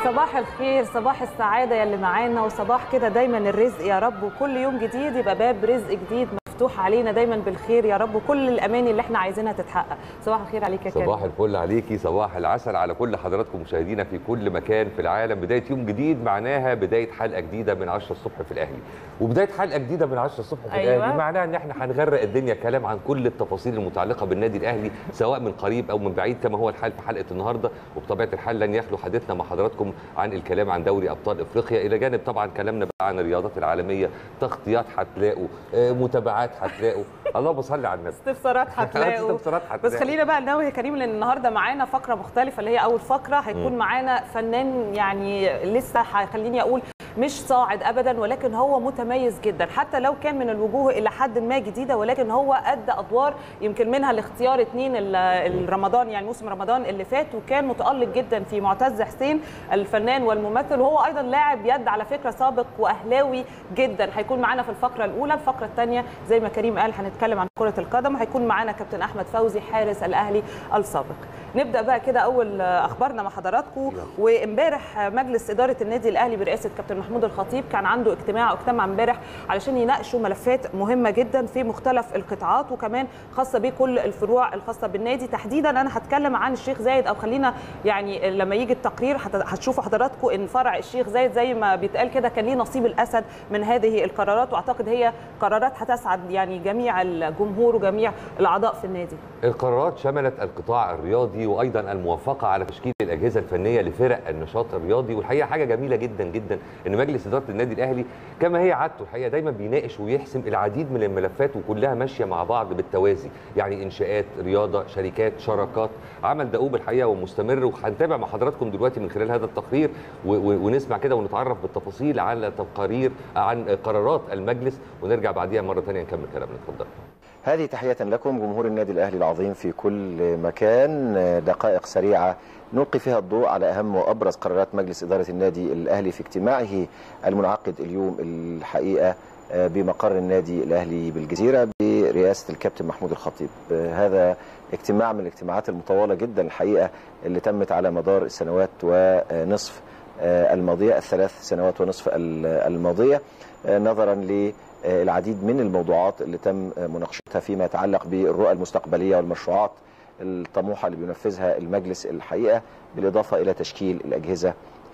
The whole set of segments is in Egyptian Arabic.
صباح الخير صباح السعادة يا اللي معانا وصباح كده دايما الرزق يا رب وكل يوم جديد يبقى باب رزق جديد مفتوح علينا دايما بالخير يا رب وكل الاماني اللي احنا عايزينها تتحقق صباح الخير عليك يا كريم صباح الفل عليكي صباح العسل على كل حضراتكم مشاهدينا في كل مكان في العالم بدايه يوم جديد معناها بدايه حلقه جديده من 10 الصبح في الاهلي وبدايه حلقه جديده من 10 الصبح في أيوة. الاهلي معناها ان احنا هنغرق الدنيا كلام عن كل التفاصيل المتعلقه بالنادي الاهلي سواء من قريب او من بعيد كما هو الحال في حلقه النهارده وبطبيعه الحال لن يخلو حديثنا مع حضراتكم عن الكلام عن دوري ابطال افريقيا الى جانب طبعا كلامنا بقى عن الرياضات العالميه تغطيات هتلاقوا آه، متابعات هتلاقوا اللهم صل على النبي استفسارات هتلاقوا استفسارات بس هتلاقوا. خلينا بقى ننوه يا كريم لان النهارده معانا فقره مختلفه اللي هي اول فقره هيكون معانا فنان يعني لسه هيخليني اقول مش صاعد ابدا ولكن هو متميز جدا حتى لو كان من الوجوه الى حد ما جديده ولكن هو ادى ادوار يمكن منها الاختيار اتنين ال- الرمضان يعني موسم رمضان اللي فات وكان متالق جدا في معتز حسين الفنان والممثل وهو ايضا لاعب يد على فكره سابق واهلاوي جدا هيكون معانا في الفقره الاولى الفقره الثانيه زي ما كريم قال هنتكلم عن كره القدم هيكون معانا كابتن احمد فوزي حارس الاهلي السابق نبدا بقى كده اول اخبارنا مع حضراتكم وامبارح مجلس اداره النادي الاهلي برئاسه كابتن محمود الخطيب كان عنده اجتماع اجتمع امبارح علشان يناقشوا ملفات مهمه جدا في مختلف القطاعات وكمان خاصه بكل الفروع الخاصه بالنادي تحديدا انا هتكلم عن الشيخ زايد او خلينا يعني لما يجي التقرير هت- هتشوفوا حضراتكم ان فرع الشيخ زايد زي ما بيتقال كده كان ليه نصيب الاسد من هذه القرارات واعتقد هي قرارات هتسعد يعني جميع الجمهور وجميع الاعضاء في النادي القرارات شملت القطاع الرياضي وايضا الموافقه على تشكيل الاجهزه الفنيه لفرق النشاط الرياضي والحقيقه حاجه جميله جدا جدا ان مجلس اداره النادي الاهلي كما هي عادته الحقيقه دايما بيناقش ويحسم العديد من الملفات وكلها ماشيه مع بعض بالتوازي يعني انشاءات رياضه شركات شراكات عمل دؤوب الحقيقه ومستمر وهنتابع مع حضراتكم دلوقتي من خلال هذا التقرير و- و- ونسمع كده ونتعرف بالتفاصيل على تقارير عن قرارات المجلس ونرجع بعديها مره ثانيه نكمل كلامنا اتفضل هذه تحية لكم جمهور النادي الأهلي العظيم في كل مكان دقائق سريعة نلقي فيها الضوء على أهم وأبرز قرارات مجلس إدارة النادي الأهلي في اجتماعه المنعقد اليوم الحقيقة بمقر النادي الأهلي بالجزيرة برئاسة الكابتن محمود الخطيب هذا اجتماع من الاجتماعات المطولة جدا الحقيقة اللي تمت على مدار السنوات ونصف الماضية الثلاث سنوات ونصف الماضية نظرا ل العديد من الموضوعات اللي تم مناقشتها فيما يتعلق بالرؤى المستقبليه والمشروعات الطموحه اللي بينفذها المجلس الحقيقه بالاضافه الى تشكيل الاجهزه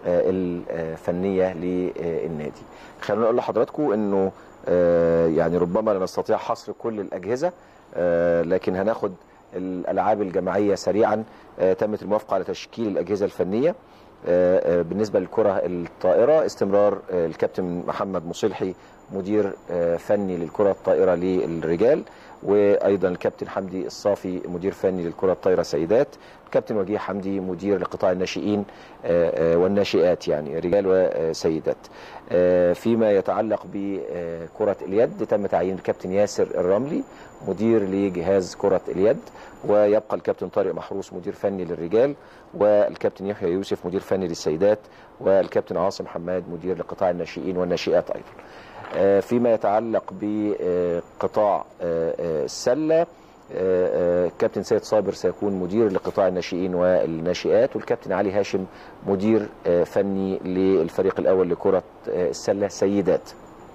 الفنيه للنادي. خلينا نقول لحضراتكم انه يعني ربما لا نستطيع حصر كل الاجهزه لكن هناخد الالعاب الجماعيه سريعا تمت الموافقه على تشكيل الاجهزه الفنيه بالنسبه للكره الطائره استمرار الكابتن محمد مصلحي مدير فني للكره الطائره للرجال وايضا الكابتن حمدي الصافي مدير فني للكره الطائره سيدات الكابتن وجيه حمدي مدير لقطاع الناشئين والناشئات يعني رجال وسيدات فيما يتعلق بكره اليد تم تعيين الكابتن ياسر الرملي مدير لجهاز كره اليد ويبقى الكابتن طارق محروس مدير فني للرجال والكابتن يحيى يوسف مدير فني للسيدات والكابتن عاصم حماد مدير لقطاع الناشئين والناشئات ايضا فيما يتعلق بقطاع السله الكابتن سيد صابر سيكون مدير لقطاع الناشئين والناشئات والكابتن علي هاشم مدير فني للفريق الاول لكره السله سيدات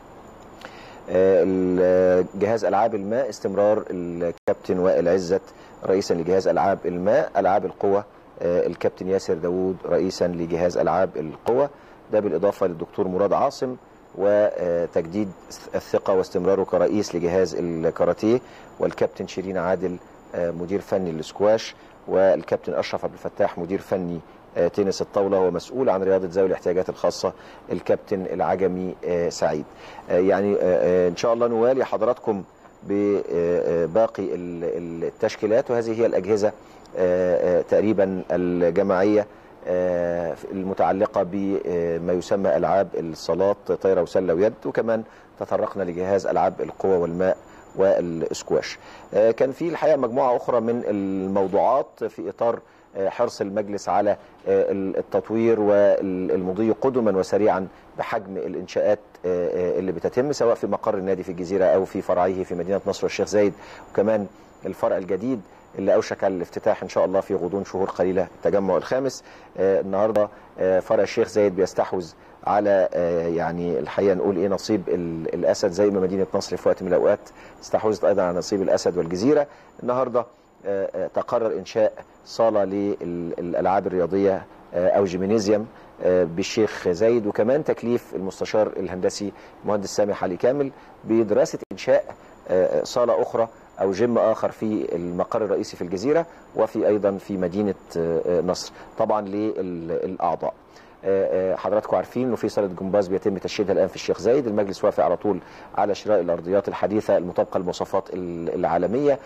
جهاز العاب الماء استمرار الكابتن وائل عزت رئيسا لجهاز العاب الماء العاب القوى الكابتن ياسر داوود رئيسا لجهاز العاب القوى ده بالاضافه للدكتور مراد عاصم وتجديد الثقه واستمراره كرئيس لجهاز الكاراتيه والكابتن شيرين عادل مدير فني للسكواش والكابتن اشرف عبد الفتاح مدير فني تنس الطاوله ومسؤول عن رياضه ذوي الاحتياجات الخاصه الكابتن العجمي سعيد يعني ان شاء الله نوالي حضراتكم بباقي التشكيلات وهذه هي الاجهزه تقريبا الجماعيه المتعلقة بما يسمى ألعاب الصالات طايرة وسلة ويد وكمان تطرقنا لجهاز ألعاب القوى والماء والسكواش كان في الحقيقة مجموعة أخرى من الموضوعات في إطار حرص المجلس على التطوير والمضي قدما وسريعا بحجم الإنشاءات اللي بتتم سواء في مقر النادي في الجزيرة أو في فرعيه في مدينة نصر والشيخ زايد وكمان الفرع الجديد اللي اوشك على الافتتاح ان شاء الله في غضون شهور قليله التجمع الخامس آه، النهارده آه، فرع الشيخ زايد بيستحوذ على آه، يعني الحقيقه نقول ايه نصيب ال- الاسد زي ما مدينه نصر في وقت من الاوقات استحوذت ايضا على نصيب الاسد والجزيره النهارده آه، آه، تقرر انشاء صاله للالعاب الرياضيه آه، او جيمينيزيوم آه، بالشيخ زايد وكمان تكليف المستشار الهندسي المهندس سامح علي كامل بدراسه انشاء آه، صاله اخرى او جيم اخر في المقر الرئيسي في الجزيره وفي ايضا في مدينه آه، آه، نصر طبعا للاعضاء آه، آه، حضراتكم عارفين انه في صاله جمباز بيتم تشييدها الان في الشيخ زايد المجلس وافق على طول على شراء الارضيات الحديثه المطابقه للمواصفات ال- العالميه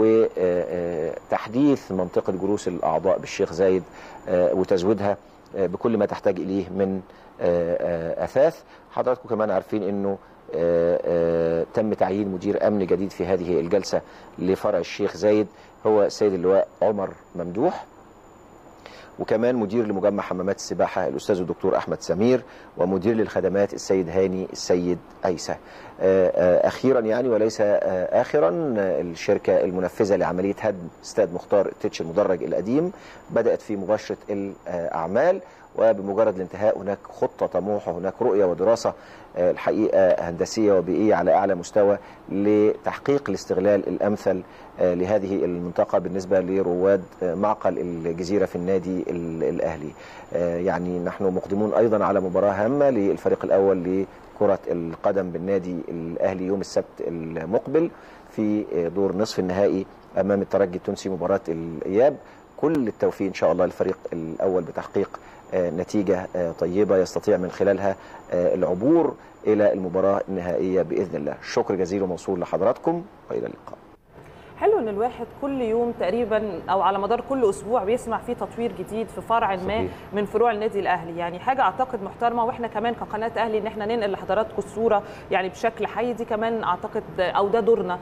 وتحديث منطقه جلوس الاعضاء بالشيخ زايد آه، وتزويدها آه، بكل ما تحتاج اليه من آه، آه، اثاث حضراتكم كمان عارفين انه آه، آه، تم تعيين مدير امن جديد في هذه الجلسه لفرع الشيخ زايد هو السيد اللواء عمر ممدوح وكمان مدير لمجمع حمامات السباحة الأستاذ الدكتور أحمد سمير ومدير للخدمات السيد هاني السيد أيسى آه، آه، أخيرا يعني وليس آه، آخرا آه، الشركة المنفذة لعملية هدم استاد مختار التتش المدرج القديم بدأت في مباشرة الأعمال وبمجرد الانتهاء هناك خطة طموحة هناك رؤية ودراسة آه، الحقيقة هندسية وبيئية على أعلى مستوى لتحقيق الاستغلال الأمثل آه، لهذه المنطقة بالنسبة لرواد آه، معقل الجزيرة في النادي ال- الأهلي آه، يعني نحن مقدمون أيضا على مباراة هامة للفريق الأول لكرة القدم بالنادي الأهلي يوم السبت المقبل في آه، دور نصف النهائي أمام الترجي التونسي مباراة الإياب كل التوفيق إن شاء الله للفريق الأول بتحقيق آه، نتيجة آه، طيبة يستطيع من خلالها آه، العبور إلى المباراة النهائية بإذن الله شكر جزيل وموصول لحضراتكم وإلى اللقاء حلو ان الواحد كل يوم تقريبا او على مدار كل اسبوع بيسمع فيه تطوير جديد في فرع ما صحيح. من فروع النادي الاهلي يعني حاجه اعتقد محترمه واحنا كمان كقناه اهلي ان احنا ننقل لحضراتكم الصوره يعني بشكل حي دي كمان اعتقد او ده دورنا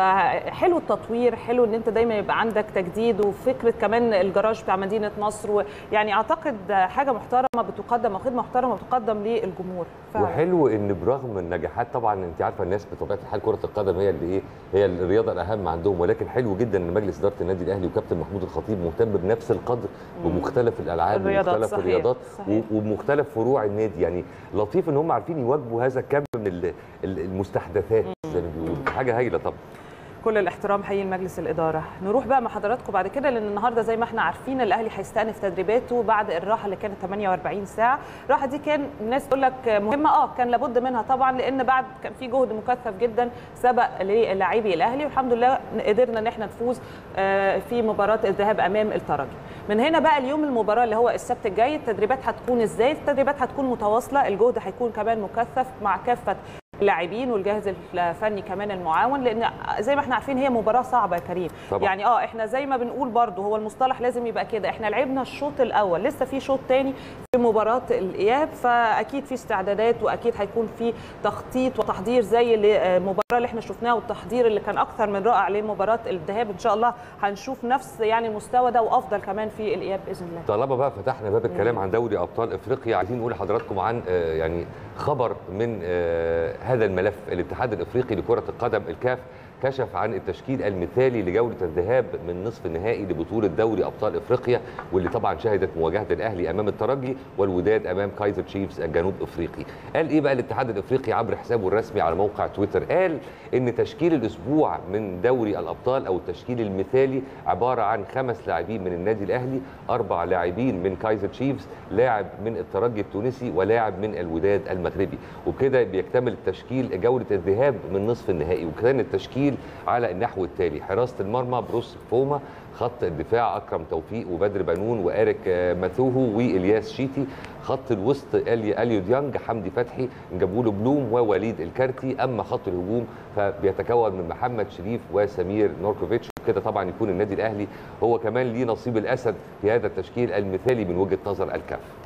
فحلو التطوير حلو ان انت دايما يبقى عندك تجديد وفكره كمان الجراج بتاع مدينه نصر ويعني اعتقد حاجه محترمه بتقدم وخدمه محترمه بتقدم للجمهور فعلا. وحلو ان برغم النجاحات طبعا انت عارفه الناس بطبيعه الحال كره القدم هي اللي ايه هي الرياضه الاهم عندهم ولكن حلو جدا ان مجلس اداره النادي الاهلي وكابتن محمود الخطيب مهتم بنفس القدر بمختلف الالعاب الرياضات، ومختلف صحيح، الرياضات صحيح. و- ومختلف فروع النادي يعني لطيف ان هم عارفين يواجهوا هذا الكم من ال- ال- المستحدثات زي ما بيقولوا حاجه هايله طبعا كل الاحترام حقيقي لمجلس الاداره نروح بقى مع حضراتكم بعد كده لان النهارده زي ما احنا عارفين الاهلي هيستأنف تدريباته بعد الراحه اللي كانت 48 ساعه الراحه دي كان الناس تقول لك مهمه اه كان لابد منها طبعا لان بعد كان في جهد مكثف جدا سبق للاعبي الاهلي والحمد لله قدرنا ان احنا نفوز آه، في مباراه الذهاب امام الترجي من هنا بقى اليوم المباراه اللي هو السبت الجاي التدريبات هتكون ازاي التدريبات هتكون متواصله الجهد هيكون كمان مكثف مع كافه اللاعبين والجهاز الفني كمان المعاون لان زي ما احنا عارفين هي مباراه صعبه يا كريم طبعا. يعني اه احنا زي ما بنقول برضو هو المصطلح لازم يبقى كده احنا لعبنا الشوط الاول لسه في شوط تاني في مباراه الاياب فاكيد في استعدادات واكيد هيكون في تخطيط وتحضير زي المباراه اللي احنا شفناها والتحضير اللي كان اكثر من رائع لمباراه الذهاب ان شاء الله هنشوف نفس يعني المستوى ده وافضل كمان في الاياب باذن الله طالما بقى فتحنا باب الكلام عن دوري ابطال افريقيا عايزين نقول لحضراتكم عن آه، يعني خبر من آه، هذا الملف الاتحاد الافريقي لكره القدم الكاف كشف عن التشكيل المثالي لجوله الذهاب من نصف النهائي لبطوله دوري ابطال افريقيا واللي طبعا شهدت مواجهه الاهلي امام الترجي والوداد امام كايزر تشيفز الجنوب افريقي قال ايه بقى الاتحاد الافريقي عبر حسابه الرسمي على موقع تويتر قال ان تشكيل الاسبوع من دوري الابطال او التشكيل المثالي عباره عن خمس لاعبين من النادي الاهلي اربع لاعبين من كايزر تشيفز لاعب من الترجي التونسي ولاعب من الوداد المغربي وبكده بيكتمل التشكيل جوله الذهاب من نصف النهائي وكان التشكيل على النحو التالي حراسه المرمى بروس فوما خط الدفاع اكرم توفيق وبدر بنون واريك آه، ماثوهو والياس شيتي خط الوسط الي اليو ديانج حمدي فتحي نجابولو بلوم ووليد الكارتي اما خط الهجوم فبيتكون من محمد شريف وسمير نوركوفيتش كده طبعا يكون النادي الاهلي هو كمان ليه نصيب الاسد في هذا التشكيل المثالي من وجهه نظر الكاف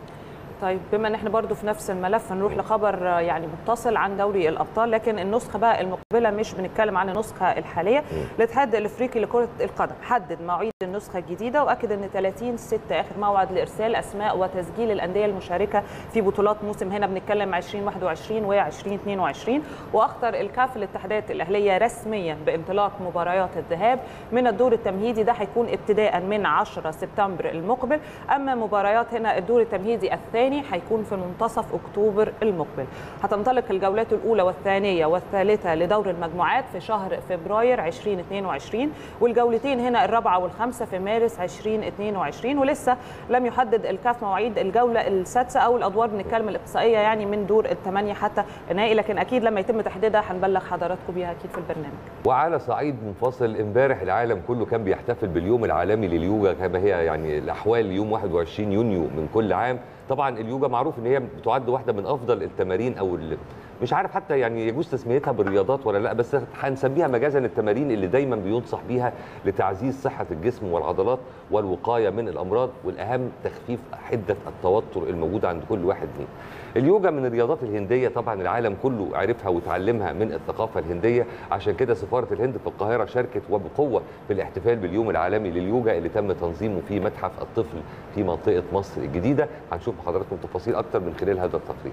طيب بما ان احنا برضو في نفس الملف نروح لخبر يعني متصل عن دوري الابطال لكن النسخه بقى المقبله مش بنتكلم عن النسخه الحاليه الاتحاد الافريقي لكره القدم حدد مواعيد النسخه الجديده واكد ان 30 6 اخر موعد لارسال اسماء وتسجيل الانديه المشاركه في بطولات موسم هنا بنتكلم 2021 و 2022 واخطر الكاف الاتحادات الاهليه رسميا بانطلاق مباريات الذهاب من الدور التمهيدي ده هيكون ابتداء من 10 سبتمبر المقبل اما مباريات هنا الدور التمهيدي الثاني هيكون في منتصف اكتوبر المقبل هتنطلق الجولات الاولى والثانيه والثالثه لدور المجموعات في شهر فبراير 2022 والجولتين هنا الرابعه والخامسه في مارس 2022 ولسه لم يحدد الكاف مواعيد الجوله السادسه او الادوار بنتكلم الاقصائيه يعني من دور الثمانيه حتى النهائي لكن اكيد لما يتم تحديدها هنبلغ حضراتكم بيها اكيد في البرنامج وعلى صعيد منفصل امبارح العالم كله كان بيحتفل باليوم العالمي لليوجا كما هي يعني الاحوال يوم 21 يونيو من كل عام طبعا اليوجا معروف ان هي بتعد واحده من افضل التمارين او مش عارف حتى يعني يجوز تسميتها بالرياضات ولا لا بس هنسميها مجازا التمارين اللي دايما بينصح بيها لتعزيز صحه الجسم والعضلات والوقايه من الامراض والاهم تخفيف حده التوتر الموجوده عند كل واحد فينا. اليوجا من الرياضات الهنديه طبعا العالم كله عرفها وتعلمها من الثقافه الهنديه عشان كده سفاره الهند في القاهره شاركت وبقوه في الاحتفال باليوم العالمي لليوجا اللي تم تنظيمه في متحف الطفل في منطقه مصر الجديده هنشوف حضراتكم تفاصيل اكتر من خلال هذا التقرير.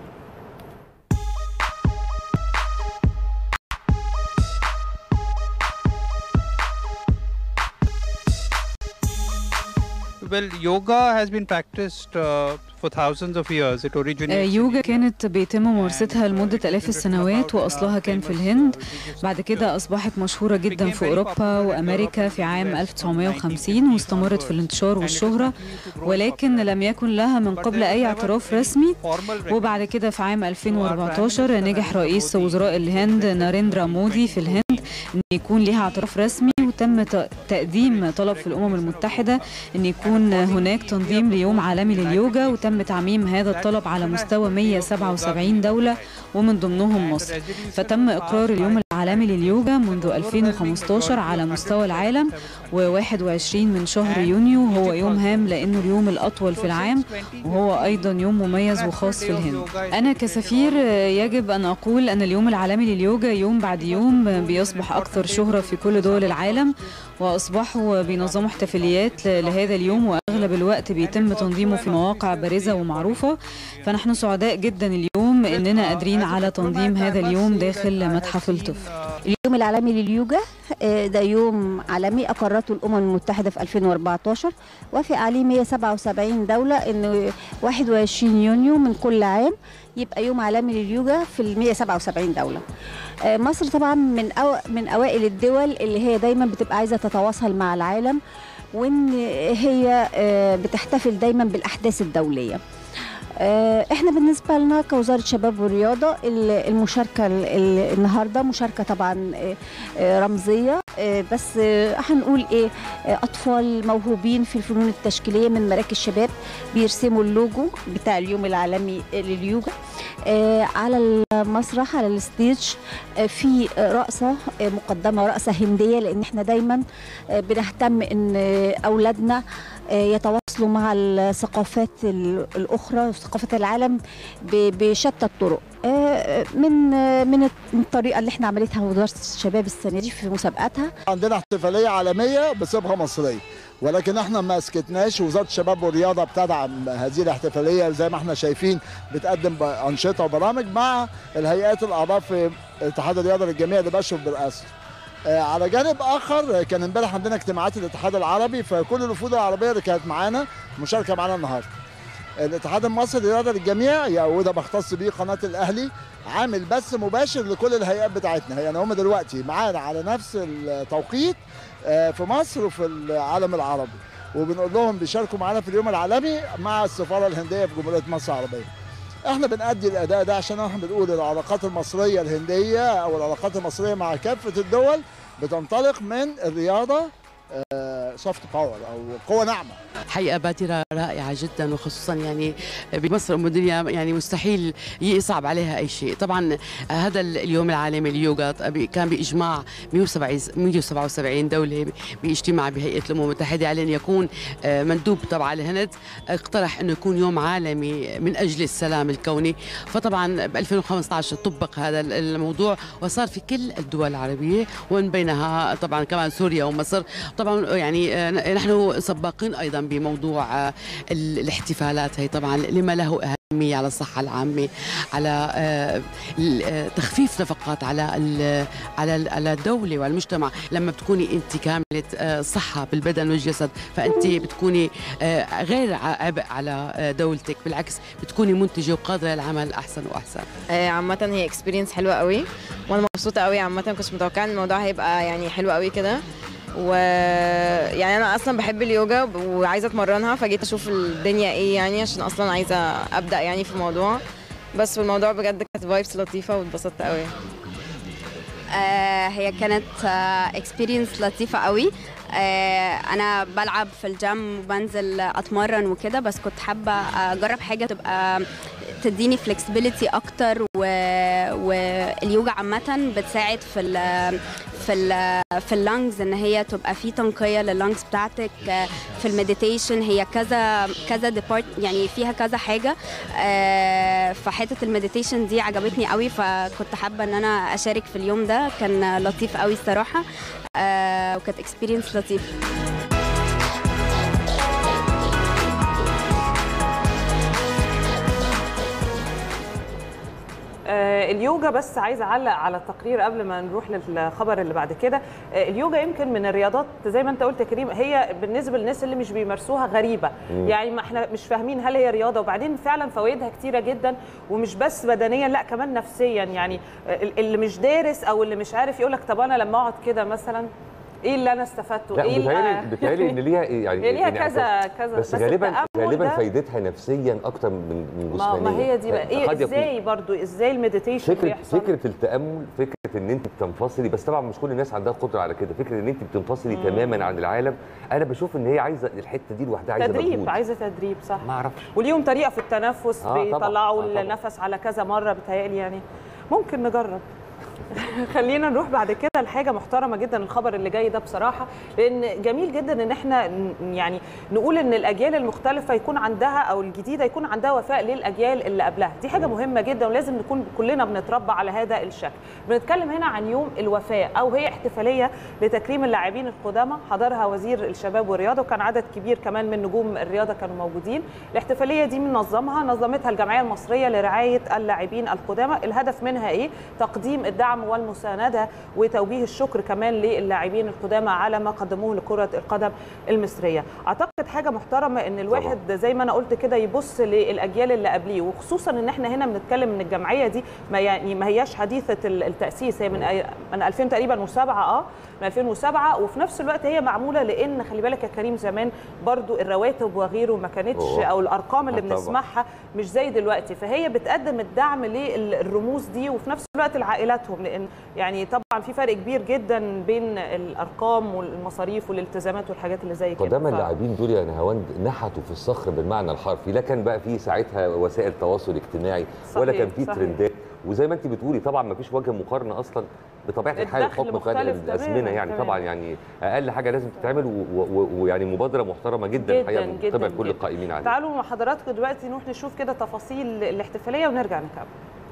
Well, yoga has been practiced uh, for thousands of years. It originates يوجا كانت بيتم ممارستها لمدة آلاف السنوات وأصلها كان في الهند بعد كده أصبحت مشهورة جدا في أوروبا وأمريكا في عام 1950 واستمرت في الانتشار والشهرة ولكن لم يكن لها من قبل أي اعتراف رسمي وبعد كده في عام 2014 نجح رئيس وزراء الهند ناريندرا مودي في الهند أن يكون لها اعتراف رسمي وتم تقديم طلب في الأمم المتحدة أن يكون هناك تنظيم ليوم عالمي لليوجا وتم تعميم هذا الطلب على مستوى 177 دولة ومن ضمنهم مصر فتم إقرار اليوم العالمي لليوجا منذ 2015 على مستوى العالم و21 من شهر يونيو هو يوم هام لأنه اليوم الأطول في العام وهو أيضا يوم مميز وخاص في الهند أنا كسفير يجب أن أقول أن اليوم العالمي لليوجا يوم بعد يوم بيصبح أكثر شهرة في كل دول العالم واصبحوا بينظموا احتفاليات لهذا اليوم واغلب الوقت بيتم تنظيمه في مواقع بارزه ومعروفه فنحن سعداء جدا اليوم اننا قادرين على تنظيم هذا اليوم داخل متحف الطفل اليوم العالمي لليوجا ده يوم عالمي اقرته الامم المتحده في 2014 وافق عليه 177 دوله ان 21 يونيو من كل عام يبقى يوم عالمي لليوجا في ال 177 دوله. مصر طبعا من أو من اوائل الدول اللي هي دايما بتبقى عايزه تتواصل مع العالم وان هي بتحتفل دايما بالاحداث الدوليه. احنا بالنسبه لنا كوزاره شباب والرياضه المشاركه النهارده مشاركه طبعا رمزيه بس هنقول ايه اطفال موهوبين في الفنون التشكيليه من مراكز شباب بيرسموا اللوجو بتاع اليوم العالمي لليوجا على المسرح على الستيج في رقصه مقدمه رقصه هنديه لان احنا دايما بنهتم ان اولادنا يتواصلوا مع الثقافات الاخرى وثقافات العالم بشتى الطرق من من الطريقه اللي احنا عملتها وزاره الشباب السنه دي في مسابقاتها عندنا احتفاليه عالميه بصبغه مصريه ولكن احنا ما سكتناش وزاره الشباب والرياضه بتدعم هذه الاحتفاليه زي ما احنا شايفين بتقدم انشطه وبرامج مع الهيئات الاعضاء في اتحاد الرياضه للجميع اللي بشرف برئاسته على جانب اخر كان امبارح عندنا اجتماعات الاتحاد العربي فكل الوفود العربيه اللي كانت معانا مشاركه معانا النهارده. الاتحاد المصري للرياضه للجميع وده بختص بيه قناه الاهلي عامل بث مباشر لكل الهيئات بتاعتنا يعني هم دلوقتي معانا على نفس التوقيت في مصر وفي العالم العربي وبنقول لهم بيشاركوا معانا في اليوم العالمي مع السفاره الهنديه في جمهوريه مصر العربيه. احنا بنأدي الاداء ده عشان احنا بنقول العلاقات المصريه الهنديه او العلاقات المصريه مع كافه الدول بتنطلق من الرياضه سوفت باور او قوه ناعمه حقيقة بادرة رائعة جدا وخصوصا يعني بمصر أم الدنيا يعني مستحيل يصعب عليها أي شيء طبعا هذا اليوم العالمي لليوغا كان بإجماع 177 دولة باجتماع بهيئة الأمم المتحدة على أن يكون مندوب تبع الهند اقترح أنه يكون يوم عالمي من أجل السلام الكوني فطبعا ب 2015 طبق هذا الموضوع وصار في كل الدول العربية ومن بينها طبعا كمان سوريا ومصر طبعا يعني نحن سباقين أيضا بموضوع الاحتفالات هي طبعا لما له أهمية على الصحة العامة على تخفيف نفقات على على على الدولة والمجتمع لما بتكوني أنت كاملة صحة بالبدن والجسد فأنت بتكوني غير عبء على دولتك بالعكس بتكوني منتجة وقادرة للعمل أحسن وأحسن عامة هي اكسبيرينس حلوة قوي وأنا مبسوطة قوي عامة كنت متوقعة إن الموضوع هيبقى يعني حلو قوي كده ويعني انا اصلا بحب اليوجا وعايزه اتمرنها فجيت اشوف الدنيا ايه يعني عشان اصلا عايزه ابدا يعني في الموضوع بس الموضوع بجد كانت فايبس لطيفه واتبسطت قوي آه هي كانت اكسبيرينس آه لطيفه قوي آه انا بلعب في الجيم وبنزل اتمرن وكده بس كنت حابه اجرب حاجه تبقى تديني فلكسبيليتي اكتر و... واليوجا عامه بتساعد في ال... في ال... في اللنجز ان هي تبقى في تنقيه لللنجز بتاعتك في المديتيشن هي كذا كذا ديبارت يعني فيها كذا حاجه فحته المديتيشن دي عجبتني قوي فكنت حابه ان انا اشارك في اليوم ده كان لطيف قوي الصراحه وكانت اكسبيرينس لطيفه آه اليوجا بس عايزه اعلق على التقرير قبل ما نروح للخبر اللي بعد كده آه اليوجا يمكن من الرياضات زي ما انت قلت يا كريم هي بالنسبه للناس اللي مش بيمارسوها غريبه مم. يعني ما احنا مش فاهمين هل هي رياضه وبعدين فعلا فوائدها كتيره جدا ومش بس بدنيا لا كمان نفسيا يعني اللي مش دارس او اللي مش عارف يقول لك طب انا لما اقعد كده مثلا ايه اللي انا استفدته لا ايه بتهيألي بتهيألي ان ليها يعني ليها كذا كذا بس, بس غالبا غالبا فايدتها نفسيا اكتر من من جسمانيا ما هي دي بقى ايه ازاي برضو ازاي المديتيشن فكره بيحصل؟ فكره التامل فكره ان انت بتنفصلي بس طبعا مش كل الناس عندها قدره على كده فكره ان انت بتنفصلي تماما عن العالم انا بشوف ان هي عايزه الحته دي لوحدها عايزه تدريب مجهود. عايزه تدريب صح ما اعرفش وليهم طريقه في التنفس آه بيطلعوا آه النفس على كذا مره بتهيألي يعني ممكن نجرب خلينا نروح بعد كده لحاجه محترمه جدا الخبر اللي جاي ده بصراحه لان جميل جدا ان احنا يعني نقول ان الاجيال المختلفه يكون عندها او الجديده يكون عندها وفاء للاجيال اللي قبلها دي حاجه مهمه جدا ولازم نكون كلنا بنتربى على هذا الشكل بنتكلم هنا عن يوم الوفاء او هي احتفاليه لتكريم اللاعبين القدامى حضرها وزير الشباب والرياضه وكان عدد كبير كمان من نجوم الرياضه كانوا موجودين الاحتفاليه دي منظمها نظمتها الجمعيه المصريه لرعايه اللاعبين القدامى الهدف منها ايه تقديم الدعم والمسانده وتوجيه الشكر كمان للاعبين القدامى على ما قدموه لكره القدم المصريه اعتقد حاجه محترمه ان الواحد طبعا. زي ما انا قلت كده يبص للاجيال اللي قبليه وخصوصا ان احنا هنا بنتكلم ان الجمعيه دي ما يعني ما هياش حديثه التاسيس هي من من 2000 تقريبا و7 اه من 2007 وفي نفس الوقت هي معموله لان خلي بالك يا كريم زمان برضو الرواتب وغيره ما كانتش أوه. او الارقام اللي بنسمعها مش زي دلوقتي فهي بتقدم الدعم للرموز دي وفي نفس الوقت لعائلاتهم لان يعني طبعا في فرق كبير جدا بين الارقام والمصاريف والالتزامات والحاجات اللي زي كده قدام اللاعبين دول يا نهاوند نحتوا في الصخر بالمعنى الحرفي لا كان بقى في ساعتها وسائل تواصل اجتماعي صحيح ولا كان في ترندات وزي ما انت بتقولي طبعا ما فيش وجه مقارنه اصلا بطبيعه الحال بحكم فرق الازمنه يعني تمام. طبعا يعني اقل حاجه لازم تتعمل ويعني مبادره محترمه جدا الحقيقه من قبل كل القائمين عليها تعالوا مع حضراتكم دلوقتي نروح نشوف كده تفاصيل الاحتفاليه ونرجع نكمل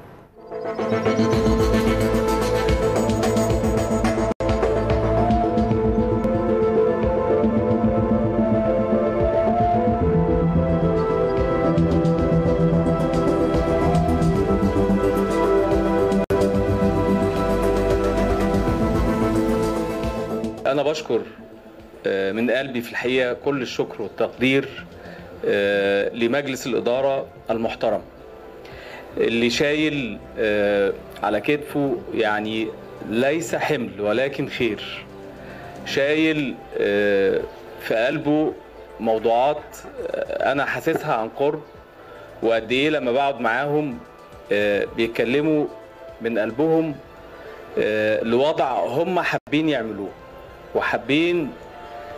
أنا بشكر من قلبي في الحقيقة كل الشكر والتقدير لمجلس الإدارة المحترم اللي شايل على كتفه يعني ليس حمل ولكن خير شايل في قلبه موضوعات أنا حاسسها عن قرب وقد إيه لما بقعد معاهم بيتكلموا من قلبهم لوضع هم حابين يعملوه وحابين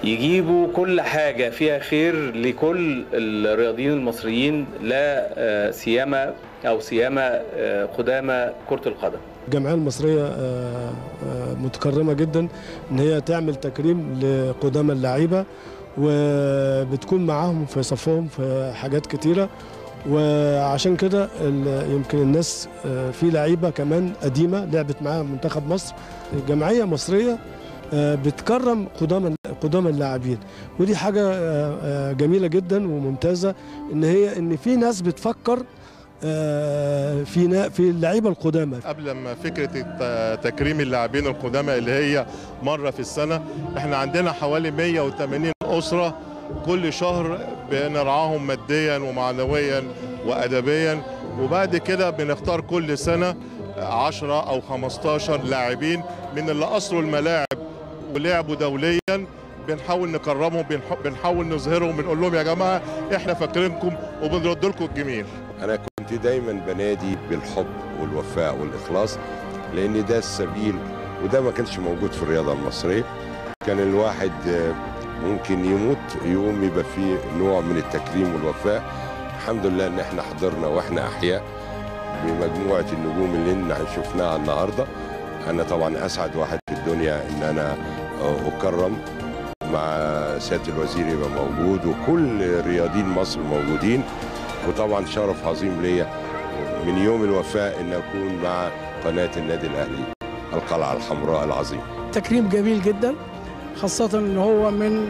يجيبوا كل حاجة فيها خير لكل الرياضيين المصريين لا آه، سيما أو سيما آه، قدامى كرة القدم الجمعيه المصريه آه، آه، متكرمه جدا ان هي تعمل تكريم لقدامى اللعيبه وبتكون معاهم في صفهم في حاجات كتيره وعشان كده ال- يمكن الناس آه، في لعيبه كمان قديمه لعبت معاها منتخب مصر جمعيه مصريه آه، بتكرم قدام قدام اللاعبين ودي حاجه آه، آه، جميله جدا وممتازه ان هي ان في ناس بتفكر آه، في نا- في اللعيبه القدامى قبل ما فكره الت- تكريم اللاعبين القدامى اللي هي مره في السنه احنا عندنا حوالي 180 اسره كل شهر بنرعاهم ماديا ومعنويا وادبيا وبعد كده بنختار كل سنه 10 او 15 لاعبين من اللي اصلوا الملاعب ولعبوا دوليا بنحاول نكرمهم بنح- بنحاول نظهرهم بنقول لهم يا جماعه احنا فاكرينكم وبنرد لكم الجميل أنا كنت دايما بنادي بالحب والوفاء والإخلاص لأن ده السبيل وده ما كانش موجود في الرياضة المصرية كان الواحد آه، ممكن يموت يقوم يبقى فيه نوع من التكريم والوفاء الحمد لله ان احنا حضرنا واحنا احياء بمجموعه النجوم اللي احنا شفناها النهارده انا طبعا اسعد واحد في الدنيا ان انا آه، اكرم مع سياده الوزير يبقى موجود وكل رياضيين مصر موجودين وطبعا شرف عظيم ليا من يوم الوفاء ان اكون مع قناه النادي الاهلي القلعه الحمراء العظيمه تكريم جميل جدا خاصة ان هو من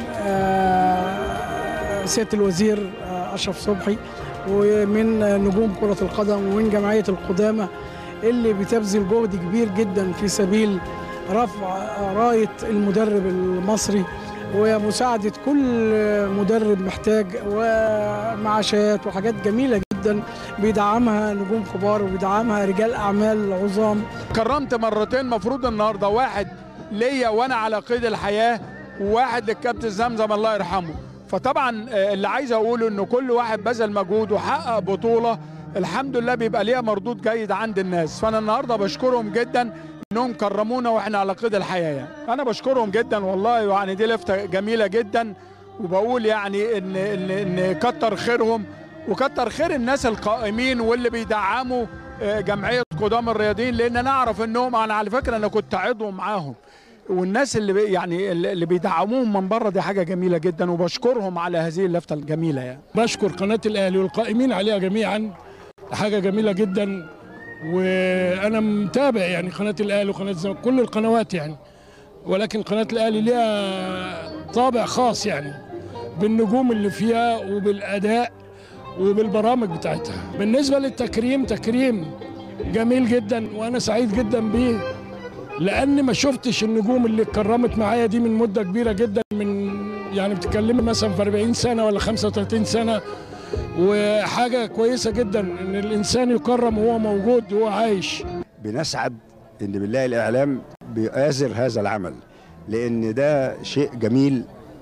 آه، سيادة الوزير آه، اشرف صبحي ومن آه، نجوم كرة القدم ومن جمعية القدامى اللي بتبذل جهد كبير جدا في سبيل رفع آه، راية المدرب المصري ومساعدة كل مدرب محتاج ومعاشات وحاجات جميلة جدا بيدعمها نجوم كبار وبيدعمها رجال أعمال عظام كرمت مرتين مفروض النهارده واحد ليا وانا على قيد الحياه وواحد للكابتن زمزم الله يرحمه فطبعا آه، اللي عايز اقوله ان كل واحد بذل مجهود وحقق بطوله الحمد لله بيبقى ليها مردود جيد عند الناس فانا النهارده بشكرهم جدا انهم كرمونا واحنا على قيد الحياه يعني. انا بشكرهم جدا والله يعني دي لفته جميله جدا وبقول يعني ان ان ان كتر خيرهم وكتر خير الناس القائمين واللي بيدعموا آه، جمعيه قدام الرياضيين لان انا اعرف انهم انا على فكره انا كنت عضو معاهم والناس اللي بي يعني اللي بيدعموهم من بره دي حاجه جميله جدا وبشكرهم على هذه اللفته الجميله يعني بشكر قناة الأهلي والقائمين عليها جميعا حاجة جميلة جدا وأنا متابع يعني قناة الأهلي وقناة الزمالك كل القنوات يعني ولكن قناة الأهلي ليها طابع خاص يعني بالنجوم اللي فيها وبالأداء وبالبرامج بتاعتها بالنسبة للتكريم تكريم جميل جدا وأنا سعيد جدا بيه لأن ما شفتش النجوم اللي اتكرمت معايا دي من مدة كبيرة جدا من يعني بتتكلمي مثلا في 40 سنة ولا 35 سنة وحاجة كويسة جدا إن الإنسان يكرم وهو موجود وهو عايش بنسعد ان بالله الاعلام بيآزر هذا العمل لان ده شيء جميل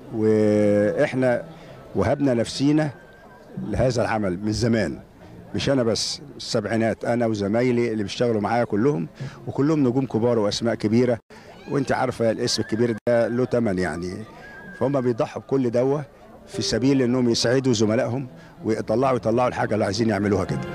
واحنا وهبنا نفسينا لهذا العمل من زمان مش انا بس السبعينات انا وزمايلي اللي بيشتغلوا معايا كلهم وكلهم نجوم كبار واسماء كبيره وانت عارفه الاسم الكبير ده له ثمن يعني فهم بيضحوا بكل دوا في سبيل انهم يسعدوا زملائهم ويطلعوا يطلعوا الحاجه اللي عايزين يعملوها كده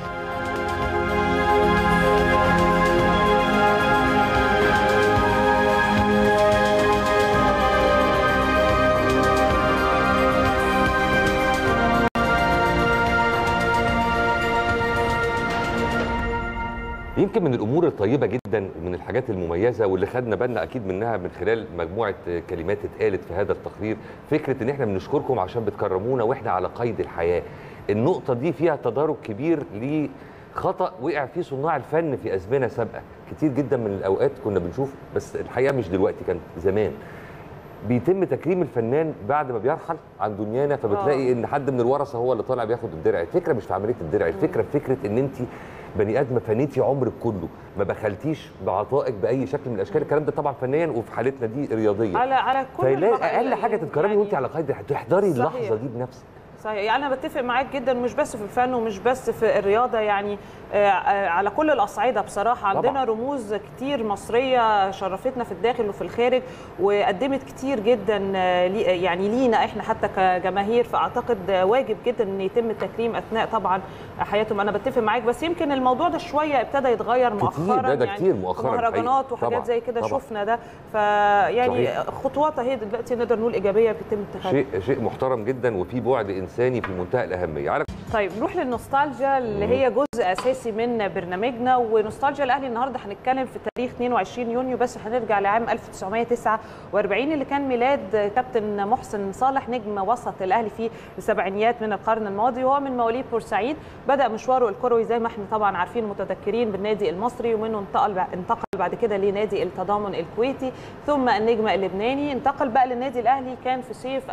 يمكن من الامور الطيبه جدا ومن الحاجات المميزه واللي خدنا بالنا اكيد منها من خلال مجموعه كلمات اتقالت في هذا التقرير فكره ان احنا بنشكركم عشان بتكرمونا واحنا على قيد الحياه النقطه دي فيها تدارك كبير لخطا وقع فيه صناع الفن في ازمنه سابقه كتير جدا من الاوقات كنا بنشوف بس الحقيقه مش دلوقتي كان زمان بيتم تكريم الفنان بعد ما بيرحل عن دنيانا فبتلاقي آه. ان حد من الورثه هو اللي طالع بياخد الدرع الفكره مش في عمليه الدرع الفكره في فكره ان انت بني ادم فنيتي عمرك كله ما بخلتيش بعطائك باي شكل من الاشكال الكلام ده طبعا فنيا وفي حالتنا دي رياضيه على على كل فلا الم- اقل حاجه تتكرمي وانت على قيد تحضري صحيح. اللحظه دي بنفسك صحيح يعني انا بتفق معاك جدا مش بس في الفن ومش بس في الرياضه يعني آه، آه، على كل الاصعده بصراحه عندنا طبعاً. رموز كتير مصريه شرفتنا في الداخل وفي الخارج وقدمت كتير جدا آه، لي- يعني لينا احنا حتى كجماهير فاعتقد آه، واجب جدا ان يتم التكريم اثناء طبعا حياتهم انا بتفق معاك بس يمكن الموضوع ده شويه ابتدى يتغير كتير، مؤخرا ده- ده يعني كتير مؤخراً في مهرجانات الحقيقة. وحاجات طبعاً، زي كده طبعاً. شفنا ده فيعني صحيح. خطوات اهي دلوقتي نقدر نقول ايجابيه بيتم اتخاذها شيء شيء محترم جدا وفي بعد انساني في منتهى الاهميه على طيب نروح للنوستالجيا اللي هي جزء اساسي من برنامجنا ونوستالجيا الاهلي النهارده هنتكلم في تاريخ 22 يونيو بس هنرجع لعام 1949 اللي كان ميلاد كابتن محسن صالح نجم وسط الاهلي في السبعينيات من القرن الماضي وهو من مواليد بورسعيد بدا مشواره الكروي زي ما احنا طبعا عارفين متذكرين بالنادي المصري ومنه انتقل انتقل بعد كده لنادي التضامن الكويتي ثم النجم اللبناني انتقل بقى للنادي الاهلي كان في صيف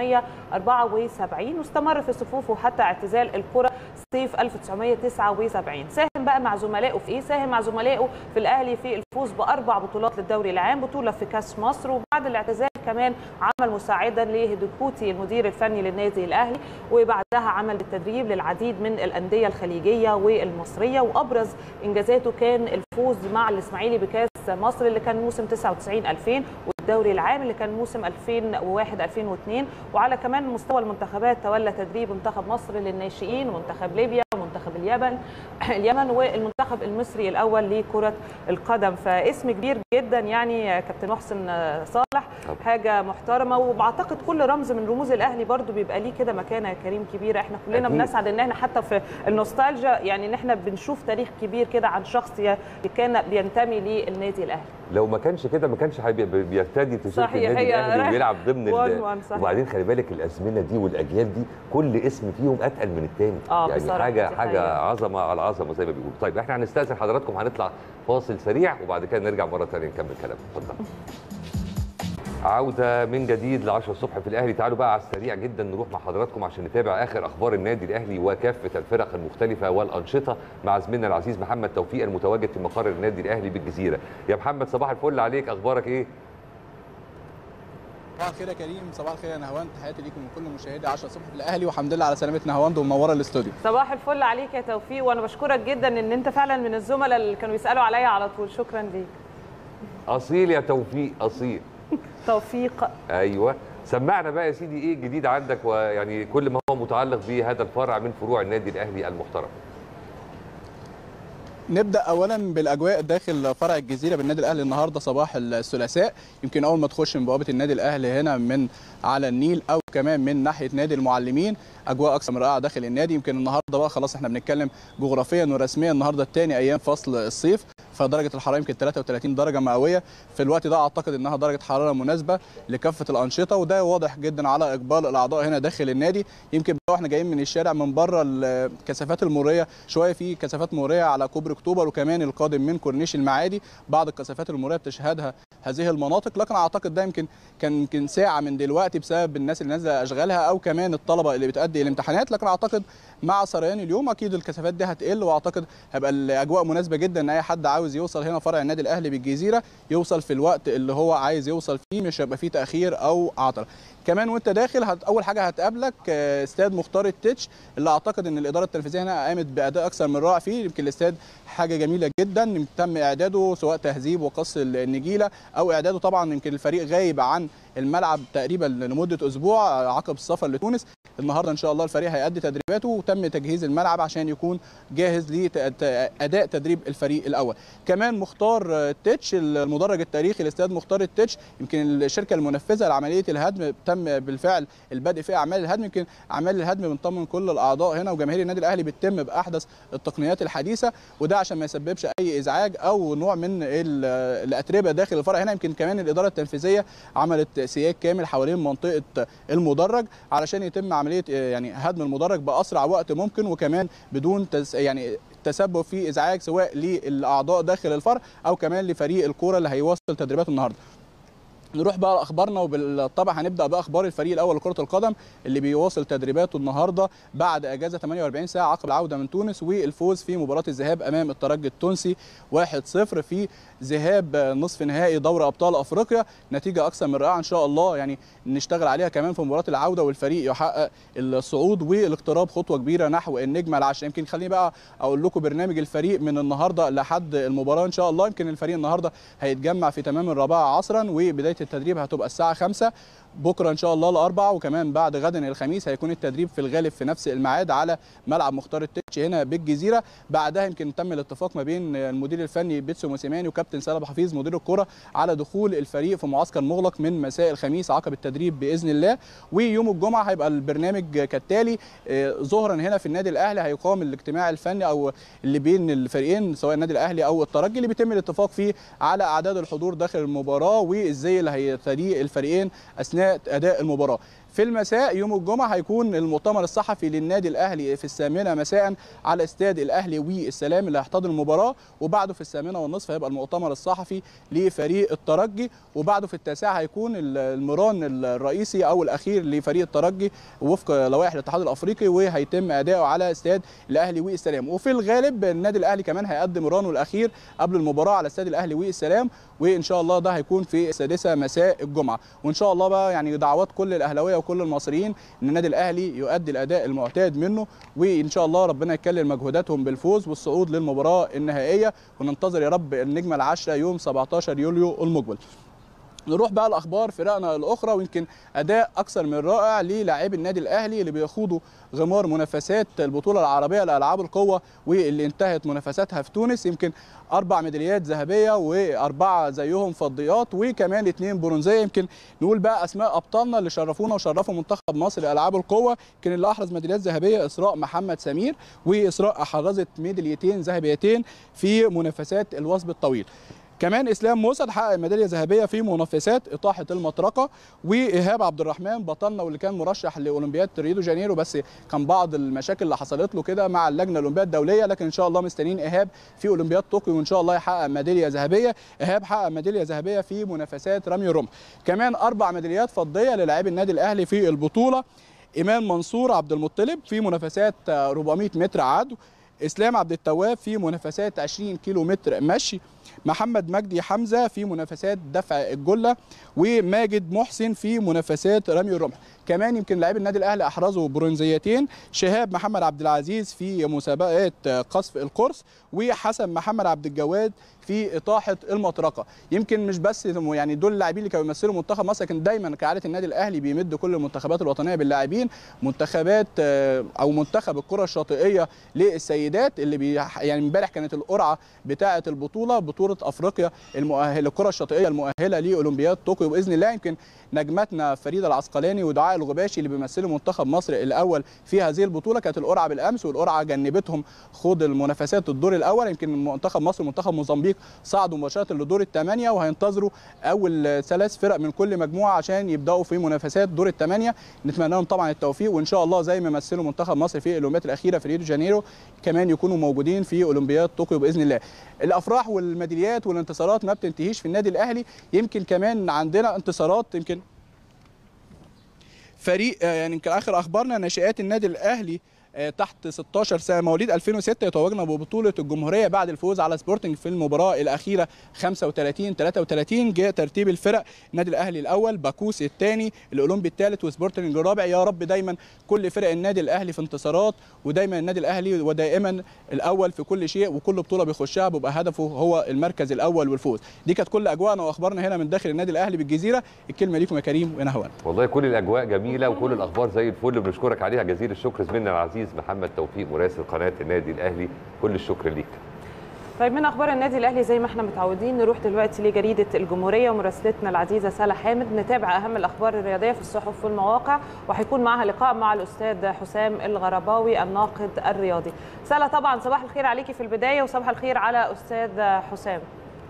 1974 واستمر في صفوفه حتى اعتزال الكره صيف 1979 ساهم بقى مع زملائه في ايه ساهم مع زملائه في الاهلي في الفوز باربع بطولات للدوري العام بطوله في كاس مصر وبعد الاعتزال كمان عمل مساعدا لهدوكوتي المدير الفني للنادي الاهلي وبعدها عمل بالتدريب للعديد من الانديه الخليجيه والمصريه وابرز انجازاته كان الفوز مع الاسماعيلي بكاس مصر اللي كان موسم 99 2000 والدوري العام اللي كان موسم 2001 2002 وعلى كمان مستوى المنتخبات تولى تدريب منتخب مصر للناشئين ومنتخب ليبيا ومنتخب اليمن اليمن والمنتخب المصري الاول لكره القدم فاسم كبير جدا يعني كابتن محسن صالح حاجه محترمه وبعتقد كل رمز من رموز الاهلي برضو بيبقى ليه كده مكانه يا كريم كبيره احنا كلنا أكيد. بنسعد ان احنا حتى في النوستالجيا يعني ان احنا بنشوف تاريخ كبير كده عن شخص كان بينتمي للنادي الاهلي لو ما كانش كده ما كانش هيبقى بيرتدي تيشيرت صحيح، النادي هي الاهلي رايح وبيلعب ضمن one ال... one، صحيح. وبعدين خلي بالك الازمنه دي والاجيال دي كل اسم فيهم اتقل من الثاني آه، يعني بصراحة حاجه دي حاجه حقيقة. عظمه على عظمه زي ما بيقولوا طيب احنا هنستاذن حضراتكم هنطلع فاصل سريع وبعد كده نرجع مره ثانيه نكمل كلامنا اتفضل عودة من جديد ل 10 الصبح في الأهلي تعالوا بقى على السريع جدا نروح مع حضراتكم عشان نتابع آخر أخبار النادي الأهلي وكافة الفرق المختلفة والأنشطة مع زميلنا العزيز محمد توفيق المتواجد في مقر النادي الأهلي بالجزيرة يا محمد صباح الفل عليك أخبارك إيه؟ صباح الخير يا كريم صباح الخير يا نهواند تحياتي ليكم وكل مشاهدي 10 الصبح في الاهلي والحمد لله على سلامه نهواند ومنوره الاستوديو صباح الفل عليك يا توفيق وانا بشكرك جدا ان انت فعلا من الزملاء اللي كانوا يسالوا عليا على طول شكرا ليك أصيل يا توفيق أصيل توفيق أيوه سمعنا بقى يا سيدي إيه الجديد عندك ويعني كل ما هو متعلق بهذا الفرع من فروع النادي الأهلي المحترم نبدا اولا بالاجواء داخل فرع الجزيره بالنادي الاهلي النهارده صباح الثلاثاء يمكن اول ما تخش من بوابه النادي الاهلي هنا من على النيل او كمان من ناحيه نادي المعلمين اجواء اكثر من رائعه داخل النادي يمكن النهارده بقى خلاص احنا بنتكلم جغرافيا ورسميا النهارده الثاني ايام فصل الصيف فدرجه الحراره يمكن 33 درجه مئويه في الوقت ده اعتقد انها درجه حراره مناسبه لكافه الانشطه وده واضح جدا على اقبال الاعضاء هنا داخل النادي يمكن بقى واحنا جايين من الشارع من بره الكثافات المريه شويه في كثافات مريه على كوبري اكتوبر وكمان القادم من كورنيش المعادي بعض الكثافات المريه بتشهدها هذه المناطق لكن اعتقد ده يمكن كان يمكن ساعه من دلوقتي بسبب الناس اللي نازله اشغالها او كمان الطلبه اللي بتادي الامتحانات لكن اعتقد مع سريان اليوم اكيد الكثافات دي هتقل واعتقد هيبقى الاجواء مناسبه جدا ان اي حد عاوز يوصل هنا فرع النادي الاهلي بالجزيره يوصل في الوقت اللي هو عايز يوصل فيه مش هيبقى فيه تاخير او عطله كمان وانت داخل هت اول حاجه هتقابلك آه، استاد مختار التتش اللي اعتقد ان الاداره التنفيذيه هنا قامت باداء اكثر من رائع فيه يمكن الاستاد حاجه جميله جدا تم اعداده سواء تهذيب وقص النجيله او اعداده طبعا يمكن الفريق غايب عن الملعب تقريبا لمده اسبوع عقب السفر لتونس النهارده ان شاء الله الفريق هيأدي تدريباته وتم تجهيز الملعب عشان يكون جاهز لاداء تدريب الفريق الاول كمان مختار التتش المدرج التاريخي لاستاد مختار التتش يمكن الشركه المنفذه لعمليه الهدم تم بالفعل البدء في اعمال الهدم يمكن اعمال الهدم بنطمن كل الاعضاء هنا وجماهير النادي الاهلي بتتم باحدث التقنيات الحديثه وده عشان ما يسببش اي ازعاج او نوع من ال- الاتربه داخل الفرع هنا يمكن كمان الاداره التنفيذيه عملت سياج كامل حوالين منطقه المدرج علشان يتم عمليه يعني هدم المدرج باسرع وقت ممكن وكمان بدون تس يعني تسبب في ازعاج سواء للاعضاء داخل الفرع او كمان لفريق الكوره اللي هيواصل تدريباته النهارده نروح بقى لاخبارنا وبالطبع هنبدا باخبار الفريق الاول لكره القدم اللي بيواصل تدريباته النهارده بعد اجازه 48 ساعه عقب العوده من تونس والفوز في مباراه الذهاب امام الترجي التونسي 1-0 في ذهاب نصف نهائي دوري ابطال افريقيا نتيجه اكثر من رائعه ان شاء الله يعني نشتغل عليها كمان في مباراه العوده والفريق يحقق الصعود والاقتراب خطوه كبيره نحو النجمه العاشره يمكن خليني بقى اقول لكم برنامج الفريق من النهارده لحد المباراه ان شاء الله يمكن الفريق النهارده هيتجمع في تمام الرابعه عصرا وبدايه التدريب هتبقى الساعه 5 بكره ان شاء الله الاربعاء وكمان بعد غدا الخميس هيكون التدريب في الغالب في نفس الميعاد على ملعب مختار التتش هنا بالجزيره بعدها يمكن تم الاتفاق ما بين المدير الفني بيتسو موسيماني وكابتن سالم حفيظ مدير الكره على دخول الفريق في معسكر مغلق من مساء الخميس عقب التدريب باذن الله ويوم الجمعه هيبقى البرنامج كالتالي ظهرا هنا في النادي الاهلي هيقام الاجتماع الفني او اللي بين الفريقين سواء النادي الاهلي او الترجي اللي بيتم الاتفاق فيه على اعداد الحضور داخل المباراه وازاي اللي هيتري الفريقين اثناء اداء المباراه في المساء يوم الجمعة هيكون المؤتمر الصحفي للنادي الأهلي في الثامنة مساء على استاد الأهلي والسلام اللي هيحتضن المباراة وبعده في الثامنة والنصف هيبقى المؤتمر الصحفي لفريق الترجي وبعده في التاسعة هيكون المران الرئيسي أو الأخير لفريق الترجي وفق لوائح الاتحاد الأفريقي وهيتم أداؤه على استاد الأهلي والسلام وفي الغالب النادي الأهلي كمان هيقدم مرانه الأخير قبل المباراة على استاد الأهلي والسلام وإن شاء الله ده هيكون في السادسة مساء الجمعة وإن شاء الله بقى يعني دعوات كل الأهلاوية وكل المصريين ان النادي الاهلي يؤدي الاداء المعتاد منه وان شاء الله ربنا يكلل مجهوداتهم بالفوز والصعود للمباراه النهائيه وننتظر يا رب النجمه العاشره يوم 17 يوليو المقبل نروح بقى لاخبار فرقنا الاخرى ويمكن اداء اكثر من رائع للاعبي النادي الاهلي اللي بيخوضوا غمار منافسات البطوله العربيه لالعاب القوه واللي انتهت منافساتها في تونس يمكن اربع ميداليات ذهبيه واربعه زيهم فضيات وكمان اثنين برونزيه يمكن نقول بقى اسماء ابطالنا اللي شرفونا وشرفوا منتخب مصر لالعاب القوه كان اللي احرز ميداليات ذهبيه اسراء محمد سمير واسراء حرزت ميداليتين ذهبيتين في منافسات الوثب الطويل كمان اسلام موسى حقق ميداليه ذهبيه في منافسات اطاحه المطرقه وايهاب عبد الرحمن بطلنا واللي كان مرشح لاولمبياد ريو دي جانيرو بس كان بعض المشاكل اللي حصلت له كده مع اللجنه الاولمبيه الدوليه لكن ان شاء الله مستنيين ايهاب في اولمبياد طوكيو وان شاء الله يحقق ميداليه ذهبيه ايهاب حقق ميداليه ذهبيه في منافسات رمي الرمح كمان اربع ميداليات فضيه للاعبي النادي الاهلي في البطوله ايمان منصور عبد المطلب في منافسات 400 متر عدو اسلام عبد التواب في منافسات 20 كيلو متر مشي محمد مجدي حمزه في منافسات دفع الجله وماجد محسن في منافسات رمي الرمح كمان يمكن لاعبي النادي الاهلي احرزوا برونزيتين شهاب محمد عبد العزيز في مسابقات قصف القرص وحسن محمد عبد الجواد في اطاحه المطرقه يمكن مش بس يعني دول اللاعبين اللي كانوا بيمثلوا منتخب مصر لكن دايما كعاده النادي الاهلي بيمد كل المنتخبات الوطنيه باللاعبين منتخبات او منتخب الكره الشاطئيه للسيدات اللي بي يعني امبارح كانت القرعه بتاعه البطوله بطوله افريقيا المؤهله الكره الشاطئيه المؤهله لاولمبياد طوكيو باذن الله يمكن نجمتنا فريده العسقلاني ودعاء الغباشي اللي بيمثلوا منتخب مصر الاول في هذه البطوله كانت القرعه بالامس والقرعه جنبتهم خوض المنافسات الدور الاول يمكن منتخب مصر ومنتخب موزمبيق صعدوا مباشره لدور الثمانيه وهينتظروا اول ثلاث فرق من كل مجموعه عشان يبداوا في منافسات دور الثمانيه نتمنى لهم طبعا التوفيق وان شاء الله زي ما مثلوا منتخب مصر في الاولمبياد الاخيره في ريو دي جانيرو كمان يكونوا موجودين في اولمبياد طوكيو باذن الله الافراح والميداليات والانتصارات ما بتنتهيش في النادي الاهلي يمكن كمان عندنا انتصارات يمكن فريق يعني يمكن اخر اخبارنا ناشئات النادي الاهلي تحت 16 سنه مواليد 2006 يتوجنا ببطوله الجمهوريه بعد الفوز على سبورتنج في المباراه الاخيره 35 33 جاء ترتيب الفرق النادي الاهلي الاول باكوس الثاني الاولمبي الثالث وسبورتنج الرابع يا رب دايما كل فرق النادي الاهلي في انتصارات ودايما النادي الاهلي ودائما الاول في كل شيء وكل بطوله بيخشها بيبقى هدفه هو المركز الاول والفوز دي كانت كل اجواءنا واخبارنا هنا من داخل النادي الاهلي بالجزيره الكلمه ليكم يا كريم وانا هوان والله كل الاجواء جميله وكل الاخبار زي الفل بنشكرك عليها جزيل الشكر زميلنا العزيز محمد توفيق مراسل قناه النادي الاهلي كل الشكر ليك طيب من اخبار النادي الاهلي زي ما احنا متعودين نروح دلوقتي لجريده الجمهوريه ومراسلتنا العزيزه ساله حامد نتابع اهم الاخبار الرياضيه في الصحف والمواقع وهيكون معها لقاء مع الاستاذ حسام الغرباوي الناقد الرياضي ساله طبعا صباح الخير عليكي في البدايه وصباح الخير على استاذ حسام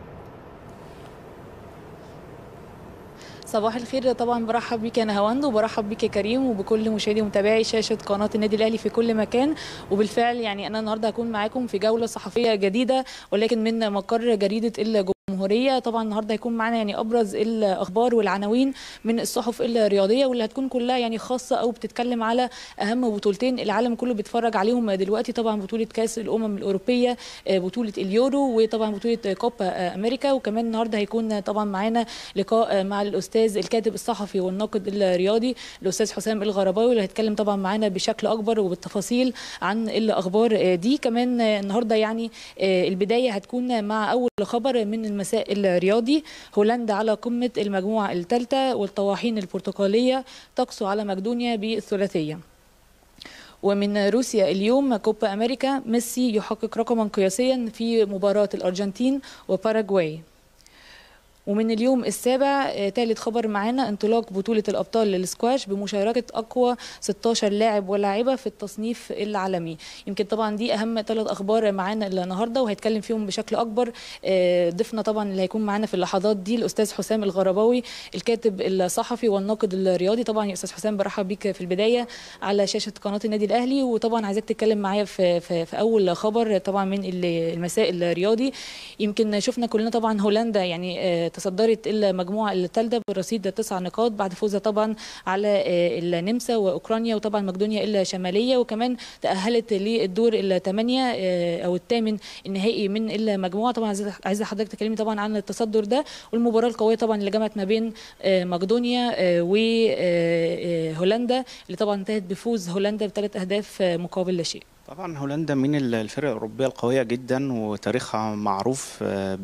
صباح الخير طبعا برحب بيك يا نهاوند وبرحب بيك يا كريم وبكل مشاهدي ومتابعي شاشه قناه النادي الاهلي في كل مكان وبالفعل يعني انا النهارده هكون معاكم في جوله صحفيه جديده ولكن من مقر جريده الجمهوريه الجمهوريه طبعا النهارده هيكون معانا يعني ابرز الاخبار والعناوين من الصحف الرياضيه واللي هتكون كلها يعني خاصه او بتتكلم على اهم بطولتين العالم كله بيتفرج عليهم دلوقتي طبعا بطوله كاس الامم الاوروبيه بطوله اليورو وطبعا بطوله كوبا امريكا وكمان النهارده هيكون طبعا معانا لقاء مع الاستاذ الكاتب الصحفي والناقد الرياضي الاستاذ حسام الغرباوي اللي هيتكلم طبعا معانا بشكل اكبر وبالتفاصيل عن الاخبار دي كمان النهارده يعني البدايه هتكون مع اول خبر من المساء الرياضي هولندا على قمه المجموعه الثالثه والطواحين البرتقاليه تقسو على مقدونيا بالثلاثيه ومن روسيا اليوم كوبا امريكا ميسي يحقق رقما قياسيا في مباراه الارجنتين وباراغواي ومن اليوم السابع ثالث خبر معانا انطلاق بطولة الأبطال للسكواش بمشاركة أقوى 16 لاعب ولاعبة في التصنيف العالمي يمكن طبعا دي أهم ثلاث أخبار معانا النهاردة وهيتكلم فيهم بشكل أكبر ضيفنا طبعا اللي هيكون معانا في اللحظات دي الأستاذ حسام الغرباوي الكاتب الصحفي والناقد الرياضي طبعا يا أستاذ حسام برحب بيك في البداية على شاشة قناة النادي الأهلي وطبعا عايزك تتكلم معايا في, في, في أول خبر طبعا من المساء الرياضي يمكن شفنا كلنا طبعا هولندا يعني تصدرت المجموعه الثالثه برصيد تسع نقاط بعد فوزها طبعا على النمسا واوكرانيا وطبعا مقدونيا الشماليه وكمان تاهلت للدور الثمانيه او الثامن النهائي من المجموعه طبعا عايزه حضرتك تكلمني طبعا عن التصدر ده والمباراه القويه طبعا اللي جمعت ما بين مقدونيا وهولندا اللي طبعا انتهت بفوز هولندا بثلاث اهداف مقابل لا شيء طبعا هولندا من الفرق الاوروبيه القويه جدا وتاريخها معروف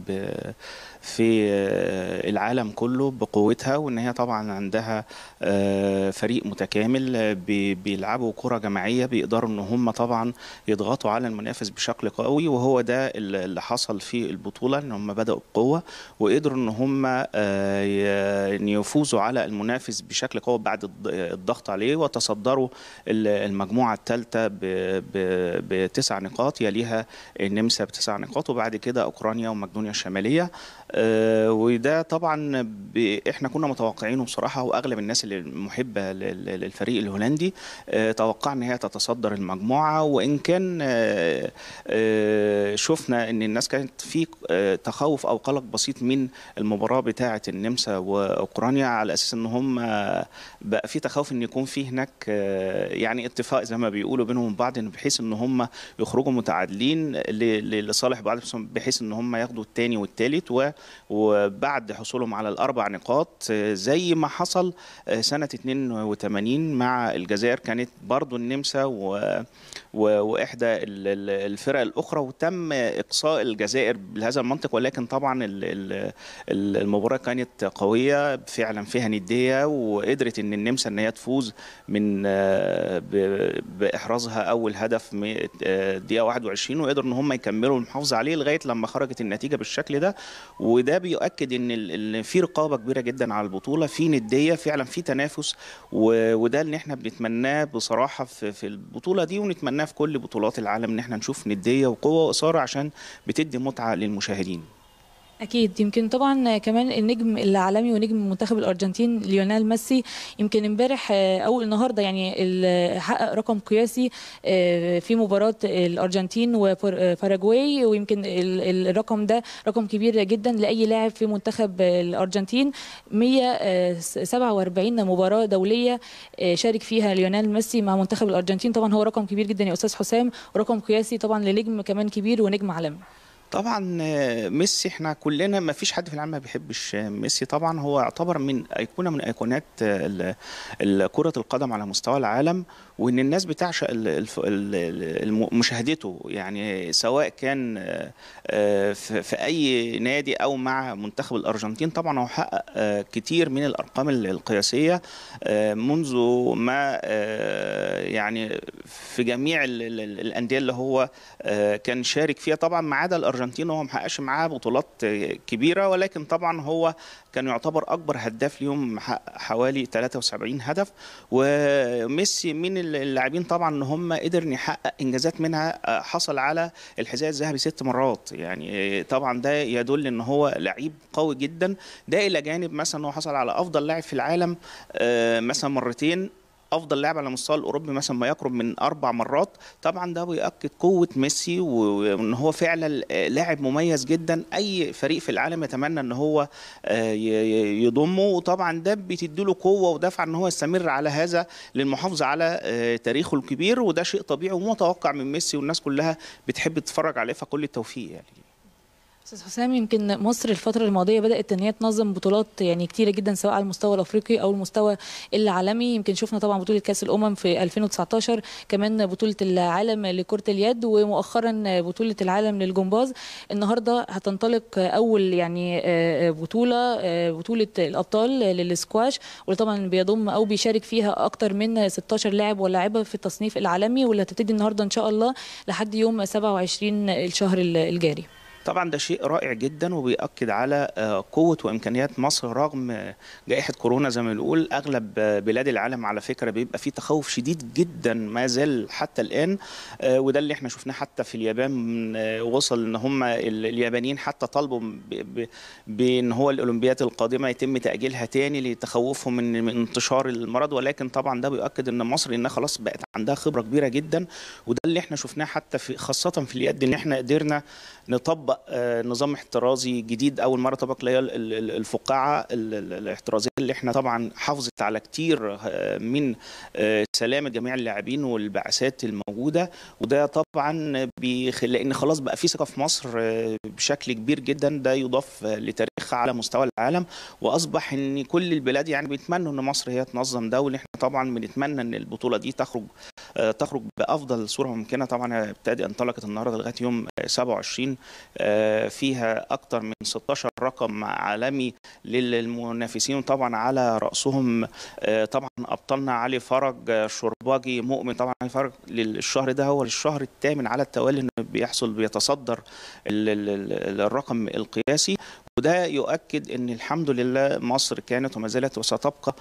في العالم كله بقوتها وان هي طبعا عندها فريق متكامل بيلعبوا كره جماعيه بيقدروا ان هم طبعا يضغطوا على المنافس بشكل قوي وهو ده اللي حصل في البطوله ان هم بداوا بقوه وقدروا ان هم يفوزوا على المنافس بشكل قوي بعد الضغط عليه وتصدروا المجموعه الثالثه بتسع نقاط يليها النمسا بتسع نقاط وبعد كده اوكرانيا ومقدونيا الشماليه آه وده طبعا ب... احنا كنا متوقعينه بصراحه واغلب الناس اللي محبه للفريق الهولندي آه توقع ان هي تتصدر المجموعه وان كان آه شفنا ان الناس كانت في تخوف او قلق بسيط من المباراه بتاعه النمسا واوكرانيا على اساس ان هم بقى في تخوف ان يكون في هناك يعني اتفاق زي ما بيقولوا بينهم بعض بحيث ان هم يخرجوا متعادلين لصالح بعض بحيث ان هم ياخدوا الثاني والثالث وبعد حصولهم على الاربع نقاط زي ما حصل سنه 82 مع الجزائر كانت برضو النمسا و واحدى الفرق الاخرى وتم اقصاء الجزائر بهذا المنطق ولكن طبعا المباراه كانت قويه فعلا فيها نديه وقدرت ان النمسا ان هي تفوز من باحرازها اول هدف دقيقه 21 وقدروا ان هم يكملوا المحافظه عليه لغايه لما خرجت النتيجه بالشكل ده وده بيؤكد ان في رقابه كبيره جدا على البطوله في نديه فعلا في تنافس وده اللي احنا بنتمناه بصراحه في البطوله دي ونتمناه في كل بطولات العالم ان احنا نشوف نديه وقوه واثاره عشان بتدي متعه للمشاهدين اكيد يمكن طبعا كمان النجم العالمي ونجم منتخب الارجنتين ليونيل ميسي يمكن امبارح او النهارده يعني حقق رقم قياسي في مباراه الارجنتين وباراجواي ويمكن الرقم ده رقم كبير جدا لاي لاعب في منتخب الارجنتين 147 مباراه دوليه شارك فيها ليونيل ميسي مع منتخب الارجنتين طبعا هو رقم كبير جدا يا استاذ حسام ورقم قياسي طبعا لنجم كمان كبير ونجم عالمي طبعا ميسي احنا كلنا ما فيش حد في العالم ما بيحبش ميسي طبعا هو يعتبر من ايقونه من ايقونات كره القدم على مستوى العالم وان الناس بتعشق مشاهدته يعني سواء كان في اي نادي او مع منتخب الارجنتين طبعا هو حقق كتير من الارقام القياسيه منذ ما يعني في جميع الانديه اللي هو كان شارك فيها طبعا ما عدا الارجنتين هو ما حققش معاه بطولات كبيره ولكن طبعا هو كان يعتبر اكبر هداف اليوم حوالي 73 هدف وميسي من اللاعبين طبعا ان هم قدر يحقق انجازات منها حصل على الحذاء الذهبي ست مرات يعني طبعا ده يدل ان هو لعيب قوي جدا ده الى جانب مثلا هو حصل على افضل لاعب في العالم مثلا مرتين افضل لاعب على المستوى الاوروبي مثلا ما يقرب من اربع مرات طبعا ده بيؤكد قوه ميسي وان هو فعلا آه، لاعب مميز جدا اي فريق في العالم يتمنى ان هو آه، ي- ي- يضمه وطبعا ده بتديله قوه ودفع ان هو يستمر على هذا للمحافظه على آه، تاريخه الكبير وده شيء طبيعي ومتوقع من ميسي والناس كلها بتحب تتفرج عليه فكل التوفيق يعني استاذ حسام يمكن مصر الفتره الماضيه بدات ان هي تنظم بطولات يعني كتيره جدا سواء على المستوى الافريقي او المستوى العالمي يمكن شفنا طبعا بطوله كاس الامم في 2019 كمان بطوله العالم لكره اليد ومؤخرا بطوله العالم للجمباز النهارده هتنطلق اول يعني آه، بطوله آه، بطوله الابطال للسكواش واللي طبعا بيضم او بيشارك فيها اكتر من 16 لاعب ولاعبه في التصنيف العالمي واللي هتبتدي النهارده ان شاء الله لحد يوم 27 الشهر الجاري طبعا ده شيء رائع جدا وبيأكد على آه، قوة وإمكانيات مصر رغم آه، جائحة كورونا زي ما بنقول أغلب آه، بلاد العالم على فكرة بيبقى فيه تخوف شديد جدا ما زال حتى الآن آه، وده اللي احنا شفناه حتى في اليابان آه، وصل إن هم ال- اليابانيين حتى طالبوا ب- ب- بإن هو الأولمبياد القادمة يتم تأجيلها تاني لتخوفهم من من انتشار المرض ولكن طبعا ده بيؤكد إن مصر إنها خلاص بقت عندها خبرة كبيرة جدا وده اللي احنا شفناه حتى في خاصة في اليد إن احنا قدرنا نطبق آه، نظام احترازي جديد اول مره طبق اللي هي ال- ال- الفقاعه ال- ال- الاحترازيه اللي احنا طبعا حافظت على كتير آه، من آه، سلامه جميع اللاعبين والبعثات الموجوده وده طبعا بيخ... لان خلاص بقى في ثقه في مصر آه، بشكل كبير جدا ده يضاف آه، لتاريخها على مستوى العالم واصبح ان كل البلاد يعني بيتمنوا ان مصر هي تنظم ده واللي احنا طبعا بنتمنى ان البطوله دي تخرج آه، تخرج بافضل صوره ممكنه طبعا ابتدى انطلقت النهارده لغايه يوم آه، 27 آه، فيها اكثر من 16 رقم عالمي للمنافسين وطبعا على راسهم آه، طبعا ابطالنا علي فرج آه، شرباجي مؤمن طبعا علي فرج للشهر ده هو الشهر الثامن على التوالي انه بيحصل بيتصدر ال- ال- ال- الرقم القياسي وده يؤكد ان الحمد لله مصر كانت وما زالت وستبقى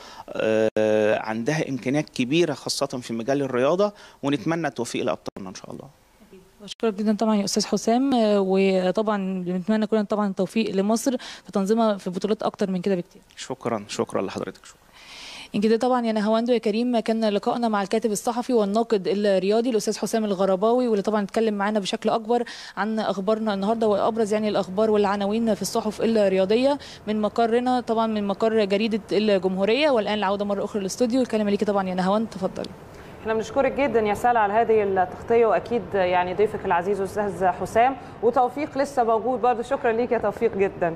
آه، عندها امكانيات كبيره خاصه في مجال الرياضه ونتمنى التوفيق لابطالنا ان شاء الله بشكرك جدا طبعا يا استاذ حسام آه، وطبعا بنتمنى كلنا طبعا التوفيق لمصر في تنظيمها في بطولات اكتر من كده بكتير شكرا شكرا لحضرتك شكرا يمكن ده طبعا يا نهاوندو يا كريم كان لقائنا مع الكاتب الصحفي والناقد الرياضي الاستاذ حسام الغرباوي واللي طبعا اتكلم معانا بشكل اكبر عن اخبارنا النهارده وابرز يعني الاخبار والعناوين في الصحف الرياضيه من مقرنا طبعا من مقر جريده الجمهوريه والان العوده مره اخرى للاستوديو الكلمه ليكي طبعا يا نهاوند تفضلي احنا بنشكرك جدا يا سالة على هذه التغطيه واكيد يعني ضيفك العزيز استاذ حسام وتوفيق لسه موجود برضه شكرا ليك يا توفيق جدا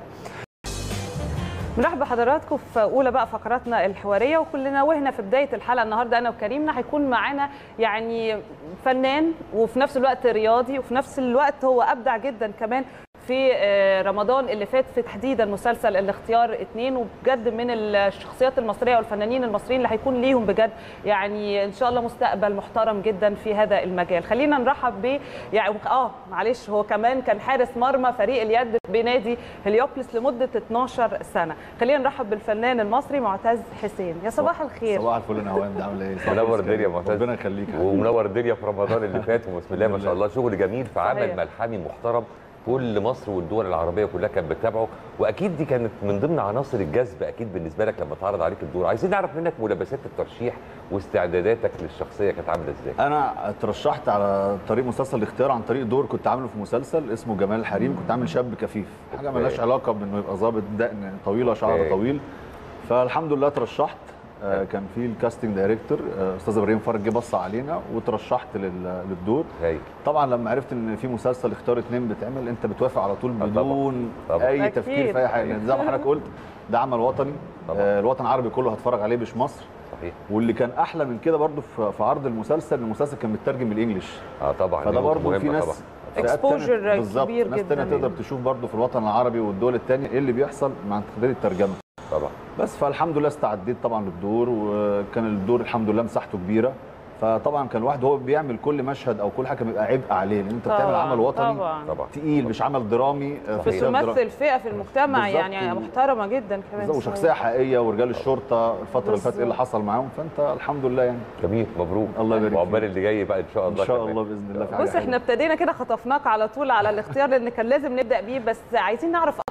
بنرحب بحضراتكم في اولى بقى فقراتنا الحواريه وكلنا وهنا في بدايه الحلقه النهارده انا وكريمنا هيكون معانا يعني فنان وفي نفس الوقت رياضي وفي نفس الوقت هو ابدع جدا كمان في آه، رمضان اللي فات في تحديدا مسلسل الاختيار اتنين وبجد من الشخصيات المصريه والفنانين المصريين اللي هيكون ليهم بجد يعني ان شاء الله مستقبل محترم جدا في هذا المجال خلينا نرحب ب يعني اه معلش هو كمان كان حارس مرمى فريق اليد بنادي هليوبلس لمده 12 سنه خلينا نرحب بالفنان المصري معتز حسين يا صباح الخير صباح الفل يا نهاوند عامله ايه؟ منور الدنيا يا معتز ربنا يخليك يا حبيبي. ومنور الدنيا في رمضان اللي فات وبسم الله ما شاء الله شغل جميل في عمل صحيح. ملحمي محترم كل مصر والدول العربيه كلها كانت بتتابعه واكيد دي كانت من ضمن عناصر الجذب اكيد بالنسبه لك لما اتعرض عليك الدور عايزين نعرف منك ملابسات الترشيح واستعداداتك للشخصيه كانت عامله ازاي انا اترشحت على طريق مسلسل الاختيار عن طريق دور كنت عامله في مسلسل اسمه جمال الحريم كنت عامل شاب كفيف حاجه أوكي. ملهاش علاقه بانه يبقى ظابط دقن طويله شعر أوكي. طويل فالحمد لله اترشحت آه، كان في الكاستنج دايركتور آه، استاذ ابراهيم فرج جه بص علينا وترشحت لل- للدور هاي. طبعا لما عرفت ان في مسلسل اختيار اتنين بتعمل انت بتوافق على طول طبعاً. بدون طبعاً. اي أكيد. تفكير في اي حاجه لان زي ما حضرتك قلت ده عمل وطني آه، الوطن العربي كله هتفرج عليه مش مصر صحيح واللي كان احلى من كده برضو في في عرض المسلسل ان المسلسل كان مترجم بالانجلش اه طبعا فده دي نقطة برضو في مهمة ناس طبعاً. فئات Exposure تانية- بالظبط كبير ناس جداً تانية تقدر يعني. تشوف برضو في الوطن العربي والدول التانية ايه اللي بيحصل مع تقدير الترجمه طبعا بس فالحمد لله استعديت طبعا للدور وكان الدور الحمد لله مساحته كبيره فطبعا كان الواحد هو بيعمل كل مشهد او كل حاجه بيبقى عبء عليه لان انت بتعمل طبعاً، عمل وطني طبعاً. طبعا تقيل مش عمل درامي آه، في سياق درامي. بتمثل فئه في المجتمع بالظبط. يعني محترمه جدا كمان بالظبط، وشخصيه حقيقيه ورجال الشرطه الفتره اللي فاتت ايه اللي حصل معاهم فانت الحمد لله يعني جميل مبروك الله يبارك فيك وعقبال اللي جاي بقى ان شاء الله ان شاء كمان. الله باذن الله في حاجه بص احنا ابتدينا كده خطفناك على طول على الاختيار لان كان لازم نبدا بيه بس عايزين نعرف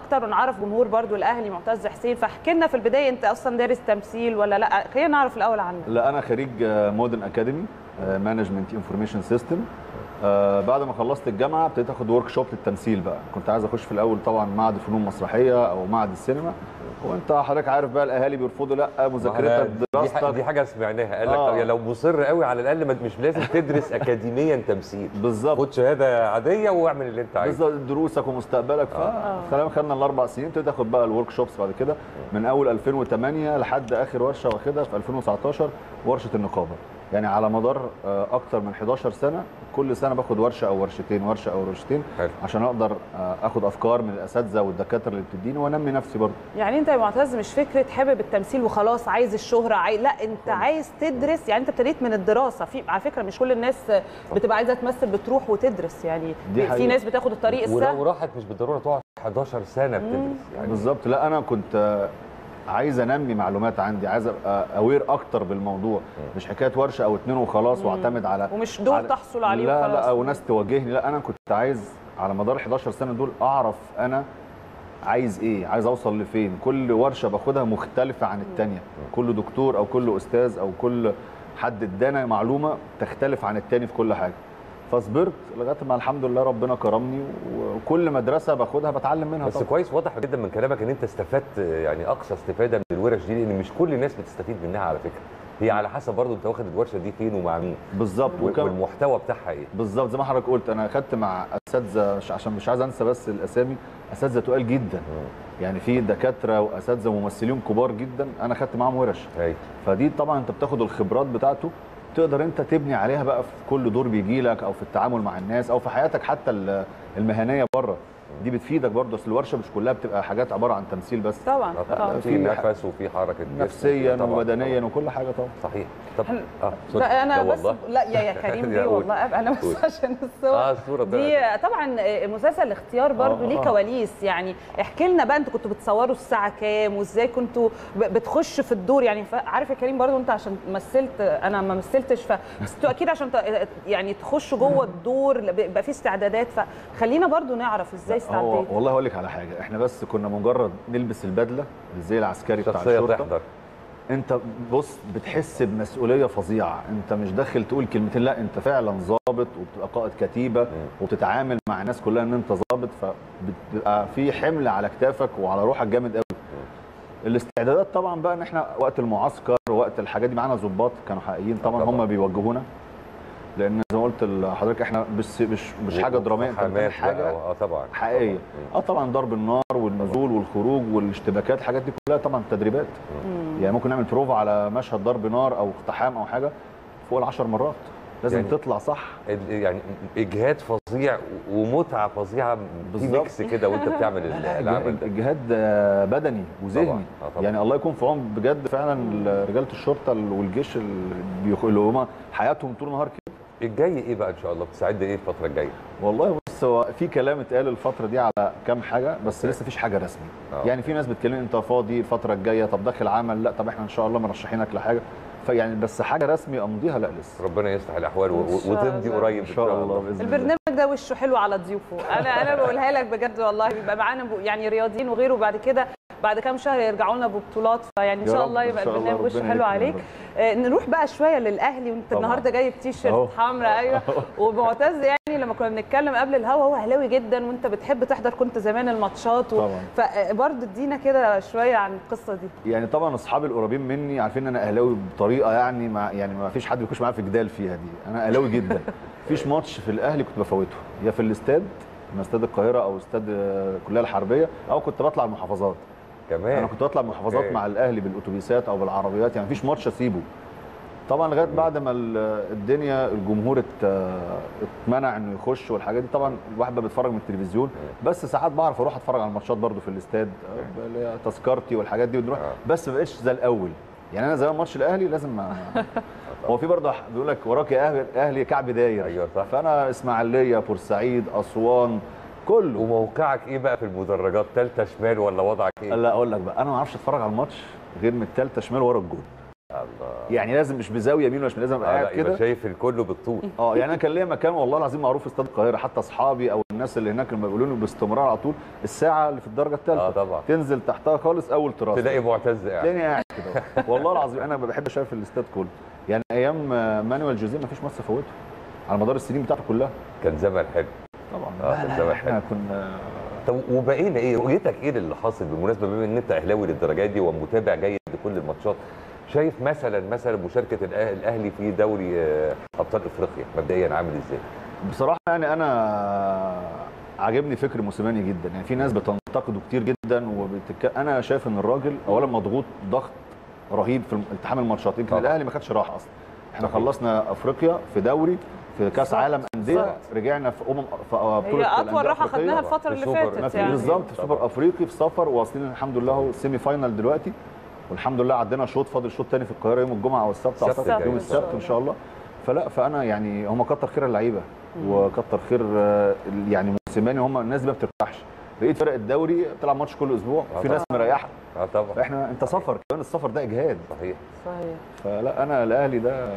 اكتر ونعرف جمهور برضو الاهلي معتز حسين فاحكي لنا في البدايه انت اصلا دارس تمثيل ولا لا خلينا نعرف الاول عنك لا انا خريج مودرن اكاديمي مانجمنت انفورميشن سيستم بعد ما خلصت الجامعه ابتديت اخد ورك شوب للتمثيل بقى كنت عايز اخش في الاول طبعا معهد الفنون المسرحيه او معهد السينما وانت حضرتك عارف بقى الاهالي بيرفضوا لا مذاكرتك دي, دراستك ح- دي حاجه سمعناها قال لك آه. طب يعني لو مصر قوي على الاقل ما- مش لازم تدرس اكاديميا تمثيل بالظبط خد شهاده عاديه واعمل اللي انت عايزه بالظبط دروسك ومستقبلك فخلينا خدنا الاربع سنين ابتديت اخد بقى الورك شوبس بعد كده من اول 2008 لحد اخر ورشه واخدها في 2019 ورشه النقابه يعني على مدار آه، اكتر من 11 سنه كل سنه باخد ورشه او ورشتين ورشه او ورشتين حلو. عشان اقدر آه، اخد افكار من الاساتذه والدكاتره اللي بتديني وانمي نفسي برضه يعني انت يا معتز مش فكره حابب التمثيل وخلاص عايز الشهره عايز لا انت عايز تدرس يعني انت ابتديت من الدراسه في على فكره مش كل الناس بتبقى عايزه تمثل بتروح وتدرس يعني دي في حقيقة. ناس بتاخد الطريق ولو السهل راحت مش بالضروره تقعد 11 سنه بتدرس يعني بالظبط لا انا كنت آه، عايز انمي معلومات عندي عايز ابقى اوير اكتر بالموضوع مش حكايه ورشه او اتنين وخلاص مم. واعتمد على ومش دور على- تحصل عليه لا وخلاص. لا او ناس توجهني لا انا كنت عايز على مدار 11 سنه دول اعرف انا عايز ايه عايز اوصل لفين كل ورشه باخدها مختلفه عن التانية كل دكتور او كل استاذ او كل حد ادانا معلومه تختلف عن التاني في كل حاجه فصبرت لغايه ما الحمد لله ربنا كرمني وكل مدرسه باخدها بتعلم منها بس طبعا. كويس واضح جدا من كلامك ان انت استفدت يعني اقصى استفاده من الورش دي لان مش كل الناس بتستفيد منها على فكره هي على حسب برضو انت واخد الورشه دي فين ومع مين بالظبط و- وكم- والمحتوى بتاعها ايه بالظبط زي ما حضرتك قلت انا اخدت مع اساتذه ش- عشان مش عايز انسى بس الاسامي اساتذه تقال جدا يعني في دكاتره واساتذه وممثلين كبار جدا انا اخدت معاهم ورش فدي طبعا انت بتاخد الخبرات بتاعته تقدر انت تبني عليها بقى في كل دور بيجي لك او في التعامل مع الناس او في حياتك حتى ال- المهنيه بره دي بتفيدك برضه اصل الورشه مش كلها بتبقى حاجات عباره عن تمثيل بس طبعا طبعا في نفس وفي حركه جسم نفسيا طبعاً. وبدنيا وكل حاجه طبعا صحيح طب اه سوري. لا انا لا بس والله. لا يا يا كريم يا دي قول. والله ابقى انا قول. بس عشان الصور اه الصوره دي طبعا مسلسل الاختيار برضو آه، ليه آه. كواليس يعني احكي لنا بقى انتوا كنتوا بتصوروا الساعه كام وازاي كنتوا ب- بتخش في الدور يعني ف- عارف يا كريم برضو انت عشان مثلت انا ما مثلتش ف بس انتوا اكيد عشان ت- يعني تخشوا جوه الدور بيبقى في استعدادات فخلينا برضو نعرف ازاي هو استعديتوا والله هقول لك على حاجه احنا بس كنا مجرد نلبس البدله الزي العسكري بتاع شخصية الشرطه تحضر. انت بص بتحس بمسؤوليه فظيعه انت مش داخل تقول كلمتين لا انت فعلا ظابط وبتبقى قائد كتيبه وبتتعامل مع الناس كلها ان انت ظابط فبتبقى في حمل على كتافك وعلى روحك جامد قوي الاستعدادات طبعا بقى ان احنا وقت المعسكر وقت الحاجات دي معانا ضباط كانوا حقيقيين طبعا هم بيوجهونا لان زي ما قلت لحضرتك احنا مش مش مش حاجه دراميه انت بتعمل حماس حاجه بقى اه طبعا حقيقيه اه طبعا ضرب النار والنزول والخروج والاشتباكات الحاجات دي كلها طبعا تدريبات يعني ممكن نعمل بروفا على مشهد ضرب نار او اقتحام او حاجه فوق العشر مرات لازم يعني يعني تطلع صح ال- يعني اجهاد فظيع ومتعه فظيعه في بالظبط. ميكس كده وانت بتعمل ال- العمل ده الجهاد آه، بدني وذهني طبعاً، آه طبعاً. يعني الله يكون في عون بجد فعلا رجاله الشرطه والجيش اللي بيخ- اللي هم حياتهم طول النهار كده الجاي ايه بقى ان شاء الله بتستعد ايه الفتره الجايه والله بص هو في كلام اتقال الفتره دي على كام حاجه بس لسه مفيش حاجه رسمي آه. يعني في ناس بتكلمني انت فاضي الفتره الجايه طب داخل عمل لا طب احنا ان شاء الله مرشحينك لحاجه فيعني بس حاجه رسمي امضيها لا لسه ربنا يصلح الاحوال و- إن شاء وتمضي الله. قريب ان شاء الله باذن الله البرنامج ده وشه حلو على ضيوفه انا انا بقولها لك بجد والله بيبقى معانا ب- يعني رياضيين وغيره وبعد كده بعد كام شهر يرجعوا لنا ببطولات فيعني ان يا شاء رب، الله إن يبقى شاء الله البرنامج وشه ربنا حلو يكرم عليك يا آه، نروح بقى شويه للاهلي وانت طبعاً. النهارده جايب أهو. تيشيرت حمراء ايوه ومعتز يعني لما كنا بنتكلم قبل الهوا هو اهلاوي جدا وانت بتحب تحضر كنت زمان الماتشات و... طبعاً. فبرضه ادينا كده شويه عن القصه دي يعني طبعا اصحابي القريبين مني عارفين ان انا اهلاوي بطريقه يعني ما يعني ما فيش حد بيخش معايا في جدال فيها دي انا اهلاوي جدا مفيش ماتش في الاهلي كنت بفوته يا في الاستاد من استاد القاهره او استاد آه، الكليه الحربيه او كنت بطلع المحافظات كمان انا كنت بطلع المحافظات أوكي. مع الاهلي بالاتوبيسات او بالعربيات يعني مفيش ماتش اسيبه طبعا لغايه بعد ما ال- الدنيا الجمهور ات- اتمنع انه يخش والحاجات دي طبعا الواحد بقى بيتفرج من التلفزيون بس ساعات بعرف اروح اتفرج على الماتشات برضو في الاستاد آه، اللي هي تذكرتي والحاجات دي بنروح بس ما بقتش زي الاول يعني انا زمان ماتش الاهلي لازم ما هو في برضه بيقول لك وراك يا اهلي اهلي كعب داير ايوه صح فانا اسماعيليه بورسعيد اسوان كله وموقعك ايه بقى في المدرجات ثالثه شمال ولا وضعك ايه لا اقول لك بقى انا ما اعرفش اتفرج على الماتش غير من الثالثه شمال ورا الجول الله يعني لازم مش بزاويه يمين مش لازم ابقى آه قاعد لا يبقى كده شايف الكل بالطول اه يعني انا كان ليا مكان والله العظيم معروف في استاد القاهره حتى اصحابي او الناس اللي هناك لما بيقولوا لي باستمرار على طول الساعه اللي في الدرجه الثالثه اه طبعا تنزل تحتها خالص اول تراس تلاقي معتز قاعد تلاقيني قاعد كده والله العظيم انا بحب اشوف الاستاد كله يعني ايام آه، مانويل جوزيه ما فيش ماتش فوته على مدار السنين بتاعته كلها كان زمن حلو طبعا اه كان زمن حلو احنا كنا طب وبقينا ايه رؤيتك ايه للي حاصل بالمناسبه بما ان انت اهلاوي للدرجه دي ومتابع جيد لكل الماتشات شايف مثلا مثلا مشاركه الأه- الاهلي في دوري آه، ابطال افريقيا مبدئيا عامل ازاي؟ بصراحه يعني انا عاجبني فكر موسيماني جدا يعني في ناس بتنتقده كتير جدا وبتك... انا شايف ان الراجل اولا مضغوط ضغط رهيب في التحام الماتشات يمكن الاهلي ما خدش راحه اصلا احنا خلصنا افريقيا في دوري في كاس بالظبط، عالم انديه بالظبط. رجعنا في امم في بطوله هي اطول الأندية راحه الأفريقية. خدناها الفتره اللي في فاتت يعني بالظبط في سوبر افريقي في سفر واصلين الحمد لله اهو سيمي فاينال دلوقتي والحمد لله عدينا شوط فاضل شوط تاني في القاهره يوم الجمعه او السبت السبت اعتقد الجاي يوم إن شاء السبت ان شاء الله فلا فانا يعني هم كتر خير اللعيبه وكتر خير آه، يعني موسيماني هم الناس دي ما بترتاحش بقيت فرق الدوري بتلعب ماتش كل اسبوع آه في ناس طبعاً. مريحه اه طبعا فاحنا انت سفر كمان السفر ده اجهاد صحيح صحيح فلا انا الاهلي ده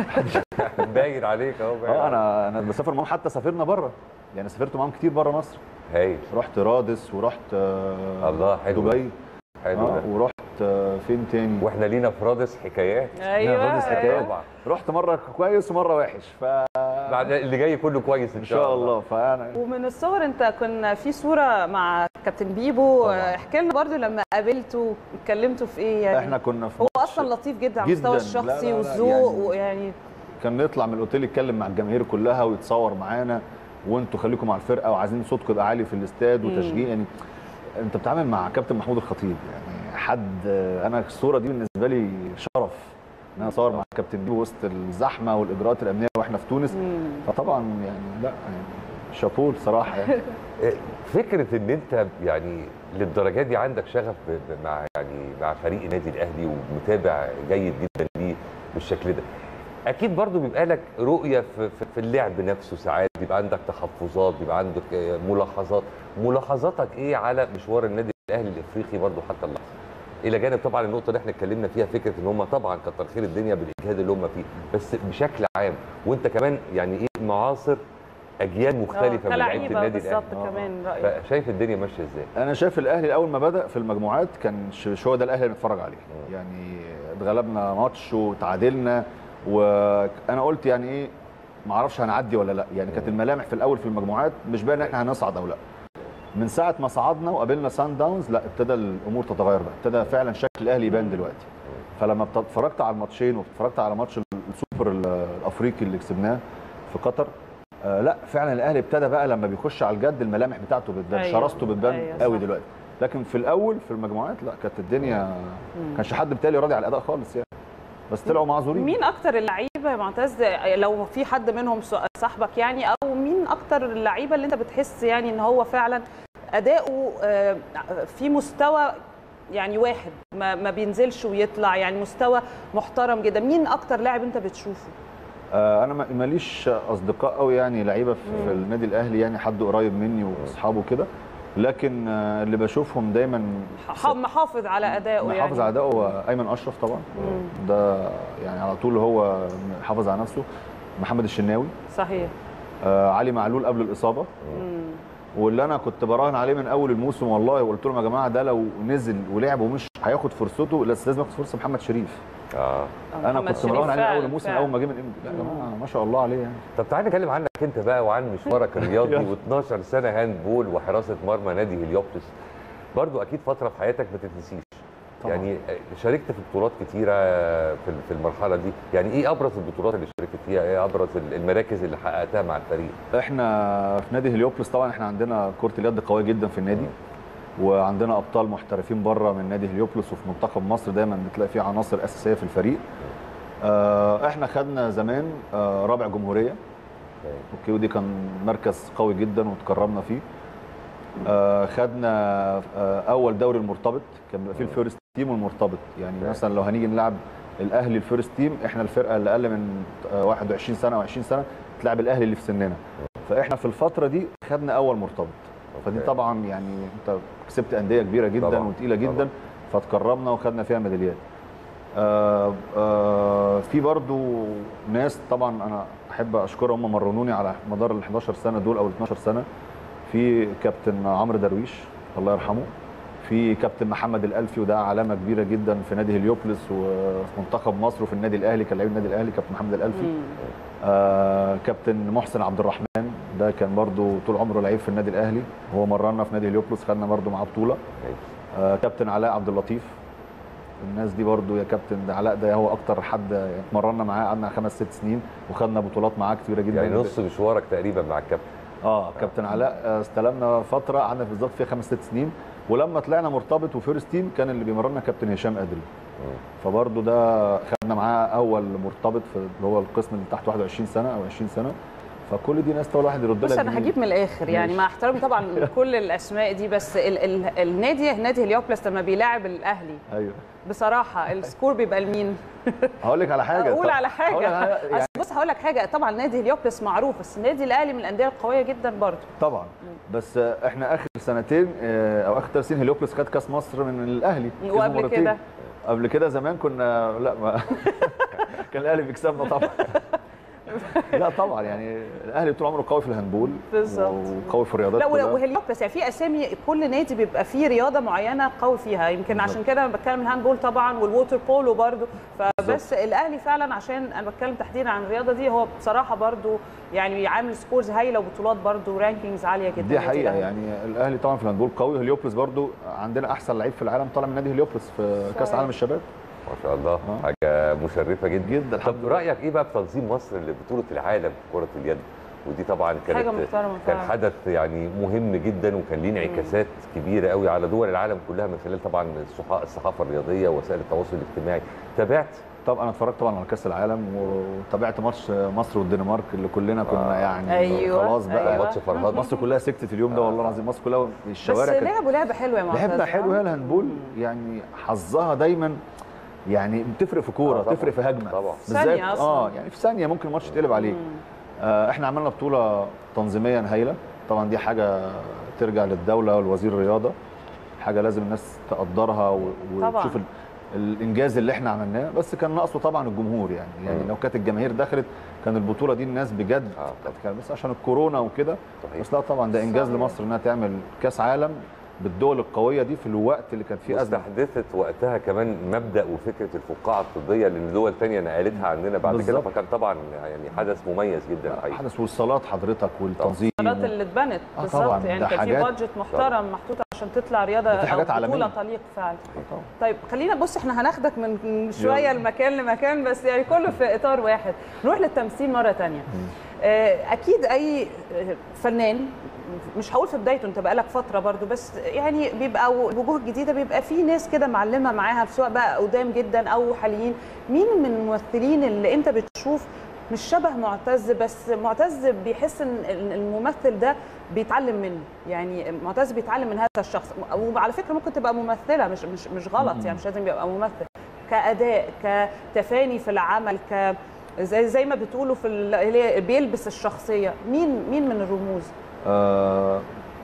باين عليك اهو باين اه انا انا بسافر معاهم حتى سافرنا بره يعني سافرت معاهم كتير بره مصر هايل رحت رادس ورحت آه، الله حلو دبي حلو آه ده. ورحت آه، فين تاني واحنا لينا في رادس حكايات ايوه رادس حكايات طبعا رحت مره كويس ومره وحش ف بعد اللي جاي كله كويس ان شاء الله فانا ومن الصور انت كنا في صوره مع كابتن بيبو احكي لنا برضو لما قابلته اتكلمتوا في ايه يعني احنا كنا في هو ماتش اصلا لطيف جدا على جداً. المستوى لا، لا، الشخصي لا، والذوق يعني- ويعني كان نطلع من الاوتيل يتكلم مع الجماهير كلها ويتصور معانا وانتوا خليكم مع الفرقه وعايزين صوتكم يبقى عالي في الاستاد مم. وتشجيع يعني انت بتتعامل مع كابتن محمود الخطيب يعني حد انا الصوره دي بالنسبه لي شرف ان انا اصور مع كابتن بيبو وسط الزحمه والاجراءات الامنيه واحنا في تونس فطبعا يعني لا يعني شابوه بصراحه يعني فكره ان انت يعني للدرجه دي عندك شغف ب- ب- مع يعني مع فريق النادي الاهلي ومتابع جيد جدا ليه بالشكل ده اكيد برضو بيبقى لك رؤيه في, في, في اللعب نفسه ساعات بيبقى عندك تحفظات بيبقى عندك آه، ملاحظات ملاحظاتك ايه على مشوار النادي الاهلي الافريقي برضو حتى اللحظه الى جانب طبعا النقطه اللي احنا اتكلمنا فيها فكره ان هم طبعا كتر خير الدنيا بالاجهاد اللي هم فيه بس بشكل عام وانت كمان يعني ايه معاصر اجيال مختلفه من لعيبه كلاعيبه النادي بالظبط الاهلي كمان رايك فشايف الدنيا ماشيه ازاي انا شايف الاهلي اول ما بدا في المجموعات كان ش- مش هو ده الاهلي اللي نتفرج عليه يعني اتغلبنا ماتش وتعادلنا وانا قلت يعني ايه ما اعرفش هنعدي ولا لا يعني كانت الملامح في الاول في المجموعات مش باين ان احنا هنصعد او لا من ساعه ما صعدنا وقابلنا سان داونز لا ابتدى الامور تتغير بقى ابتدى فعلا شكل الاهلي يبان دلوقتي فلما بت- اتفرجت على الماتشين واتفرجت على ماتش السوبر ال- الافريقي اللي كسبناه في قطر آه لا فعلا الاهلي ابتدى بقى لما بيخش على الجد الملامح بتاعته بتبان أيوة. شراسته بتبان أيوة، قوي صح. دلوقتي لكن في الاول في المجموعات لا كانت الدنيا مم. كانش حد بالتالي راضي على الاداء خالص يعني بس طلعوا معذورين مين اكتر اللعيبه يا معتز لو في حد منهم سو- صاحبك يعني او مين اكتر اللعيبه اللي انت بتحس يعني ان هو فعلا اداؤه آه، في مستوى يعني واحد ما, ما بينزلش ويطلع يعني مستوى محترم جدا مين اكتر لاعب انت بتشوفه آه انا ما- ماليش اصدقاء قوي يعني لعيبه في, في النادي الاهلي يعني حد قريب مني واصحابه كده لكن آه اللي بشوفهم دايما ح- محافظ على ادائه يعني محافظ على ادائه هو ايمن اشرف طبعا مم. ده يعني على طول هو حافظ على نفسه محمد الشناوي صحيح آه علي معلول قبل الاصابه مم. واللي انا كنت براهن عليه من اول الموسم والله وقلت لهم يا جماعه ده لو نزل ولعب ومش هياخد فرصته بس لازم ياخد فرصه محمد شريف اه انا محمد كنت شريف براهن عليه من اول فعلا، الموسم فعلا. اول ما جه من إمتى. لا يا جماعه ما شاء الله عليه يعني طب تعالى نتكلم عنك انت بقى وعن مشوارك الرياضي و12 سنه هاند بول وحراسه مرمى نادي هليوبلس برضو اكيد فتره في حياتك ما تتنسيش طبعاً. يعني شاركت في بطولات كتيره في في المرحله دي يعني ايه ابرز البطولات اللي شاركت فيها ايه ابرز المراكز اللي حققتها مع الفريق احنا في نادي هليوبلس طبعا احنا عندنا كره اليد قويه جدا في النادي وعندنا ابطال محترفين بره من نادي هليوبلس وفي منتخب مصر دايما بتلاقي فيه عناصر اساسيه في الفريق آه، احنا خدنا زمان آه، رابع جمهوريه اوكي ودي كان مركز قوي جدا وتكرمنا فيه آه، خدنا آه، اول دوري المرتبط كان بيبقى فيه الفيرست تيم والمرتبط يعني مثلا لو هنيجي نلعب الاهلي الفيرست تيم احنا الفرقه اللي اقل من آه، 21 سنه او 20 سنه تلعب الاهلي اللي في سننا فاحنا في الفتره دي خدنا اول مرتبط فدي طبعا يعني انت كسبت انديه كبيره جدا طبعاً، وتقيله جدا طبعاً. فتكرمنا وخدنا فيها ميداليات آه آه في برضو ناس طبعا انا احب اشكرهم هم مرنوني على مدار ال 11 سنه دول او ال 12 سنه في كابتن عمرو درويش الله يرحمه في كابتن محمد الالفي وده علامه كبيره جدا في نادي هليوبلس ومنتخب مصر وفي النادي الاهلي كان لعيب النادي الاهلي كابتن محمد الالفي آه كابتن محسن عبد الرحمن ده كان برضو طول عمره لعيب في النادي الاهلي هو مرنا في نادي هليوبلس خدنا برضو معاه بطوله آه كابتن علاء عبد اللطيف الناس دي برضو يا كابتن ده علاء ده هو اكتر حد اتمرنا معاه قعدنا خمس ست سنين وخدنا بطولات معاه كتيره جدا يعني نص مشوارك تقريبا مع الكابتن اه كابتن علاء آه، استلمنا فتره قعدنا بالظبط فيها خمس ست سنين ولما طلعنا مرتبط وفيرست تيم كان اللي بيمرنا كابتن هشام قدري فبرضه ده خدنا معاه اول مرتبط في اللي هو القسم اللي تحت 21 سنه او 20 سنه فكل دي ناس طول واحد يرد بص لها انا جميل. هجيب من الاخر يعني ماشي. مع احترامي طبعا لكل الاسماء دي بس ال ال النادي نادي هليوبلس لما بيلاعب الاهلي ايوه بصراحه السكور بيبقى لمين؟ هقول لك على حاجه اقول طب- على هقول لك حاجه على- يعني أصل بص هقول لك حاجه طبعا نادي هليوبلس معروف بس النادي الاهلي من الانديه القويه جدا برضه طبعا بس آه، احنا اخر سنتين آه، او اخر ثلاث سنين هليوبلس خد كاس مصر من الاهلي كسبه وقبل مرتين. كده؟ قبل كده زمان كنا لا ما كان الاهلي بيكسبنا طبعا لا طبعا يعني الاهلي طول عمره قوي في الهاندبول بالظبط. وقوي في الرياضات لا كلها. وهليوبلس يعني في اسامي كل نادي بيبقى فيه رياضه معينه قوي فيها يمكن عشان كده انا بتكلم الهاندبول طبعا والووتر بولو برضو فبس الاهلي فعلا عشان انا بتكلم تحديدا عن الرياضه دي هو بصراحه برضو يعني عامل سكورز هايله وبطولات برضو رانكينجز عاليه جدا دي نادي حقيقه الأهلي. يعني الاهلي طبعا في الهاندبول قوي هليوبلس برضو عندنا احسن لعيب في العالم طالع من نادي هليوبلس في كاس صحيح. عالم الشباب ما شاء الله حاجه مشرفه جدا جدا طب رايك ايه بقى في تنظيم مصر لبطوله العالم في كره اليد ودي طبعا كانت حاجة محترمة كان فعلا. حدث يعني مهم جدا وكان ليه انعكاسات كبيره قوي على دول العالم كلها من خلال طبعا الصحا- الصحافه الرياضيه ووسائل التواصل الاجتماعي تابعت طبعا انا اتفرجت طبعا على كاس العالم وتابعت ماتش مصر والدنمارك اللي كلنا كنا آه. يعني أيوة، خلاص بقى أيوة. ماتش فرهاد مصر كلها سكتت اليوم ده والله العظيم مصر كلها بس الشوارع كانت لعبوا لعبه حلوه يا معتز لعبنا حلو هي الهاندبول يعني حظها دايما يعني بتفرق في كوره آه، طبعاً. بتفرق في هجمه طبعاً. ثانية أصلاً. اه يعني في ثانيه ممكن الماتش يتقلب عليك آه احنا عملنا بطوله تنظيميا هايله طبعا دي حاجه ترجع للدوله والوزير الرياضه حاجه لازم الناس تقدرها و- طبعاً. وتشوف ال- الانجاز اللي احنا عملناه بس كان ناقصه طبعا الجمهور يعني يعني مم. لو كانت الجماهير دخلت كان البطوله دي الناس بجد كانت بس عشان الكورونا وكده صحيح. بس لا طبعا ده انجاز صحيح. لمصر انها تعمل كاس عالم بالدول القويه دي في الوقت اللي كان فيه ازمه واستحدثت وقتها كمان مبدا وفكره الفقاعه الطبيه لان دول ثانيه نقلتها عندنا بعد كده بالظبط. فكان طبعا يعني حدث مميز جدا الحقيقه حدث والصالات حضرتك والتنظيم القرارات اللي اتبنت آه بالظبط طبعاً، يعني ده كان في حاجات- بادجت محترم محطوط عشان تطلع رياضه دي حاجات او بطوله عالمية. تليق فعلا طبعاً. طيب خلينا بص احنا هناخدك من من شويه يلا. لمكان لمكان بس يعني كله في اطار واحد نروح للتمثيل مره تانية آه، اكيد اي آه، فنان مش هقول في بدايته انت بقالك فتره برضو بس يعني بيبقى الوجوه الجديده بيبقى في ناس كده معلمه معاها سواء بقى قدام جدا او حاليين مين من الممثلين اللي انت بتشوف مش شبه معتز بس معتز بيحس ان الممثل ده بيتعلم منه يعني معتز بيتعلم من هذا الشخص وعلى فكره ممكن تبقى ممثله مش مش مش غلط يعني مش لازم يبقى ممثل كاداء كتفاني في العمل ك زي زي ما بتقولوا في ال- اللي هي بيلبس الشخصيه مين مين من الرموز آه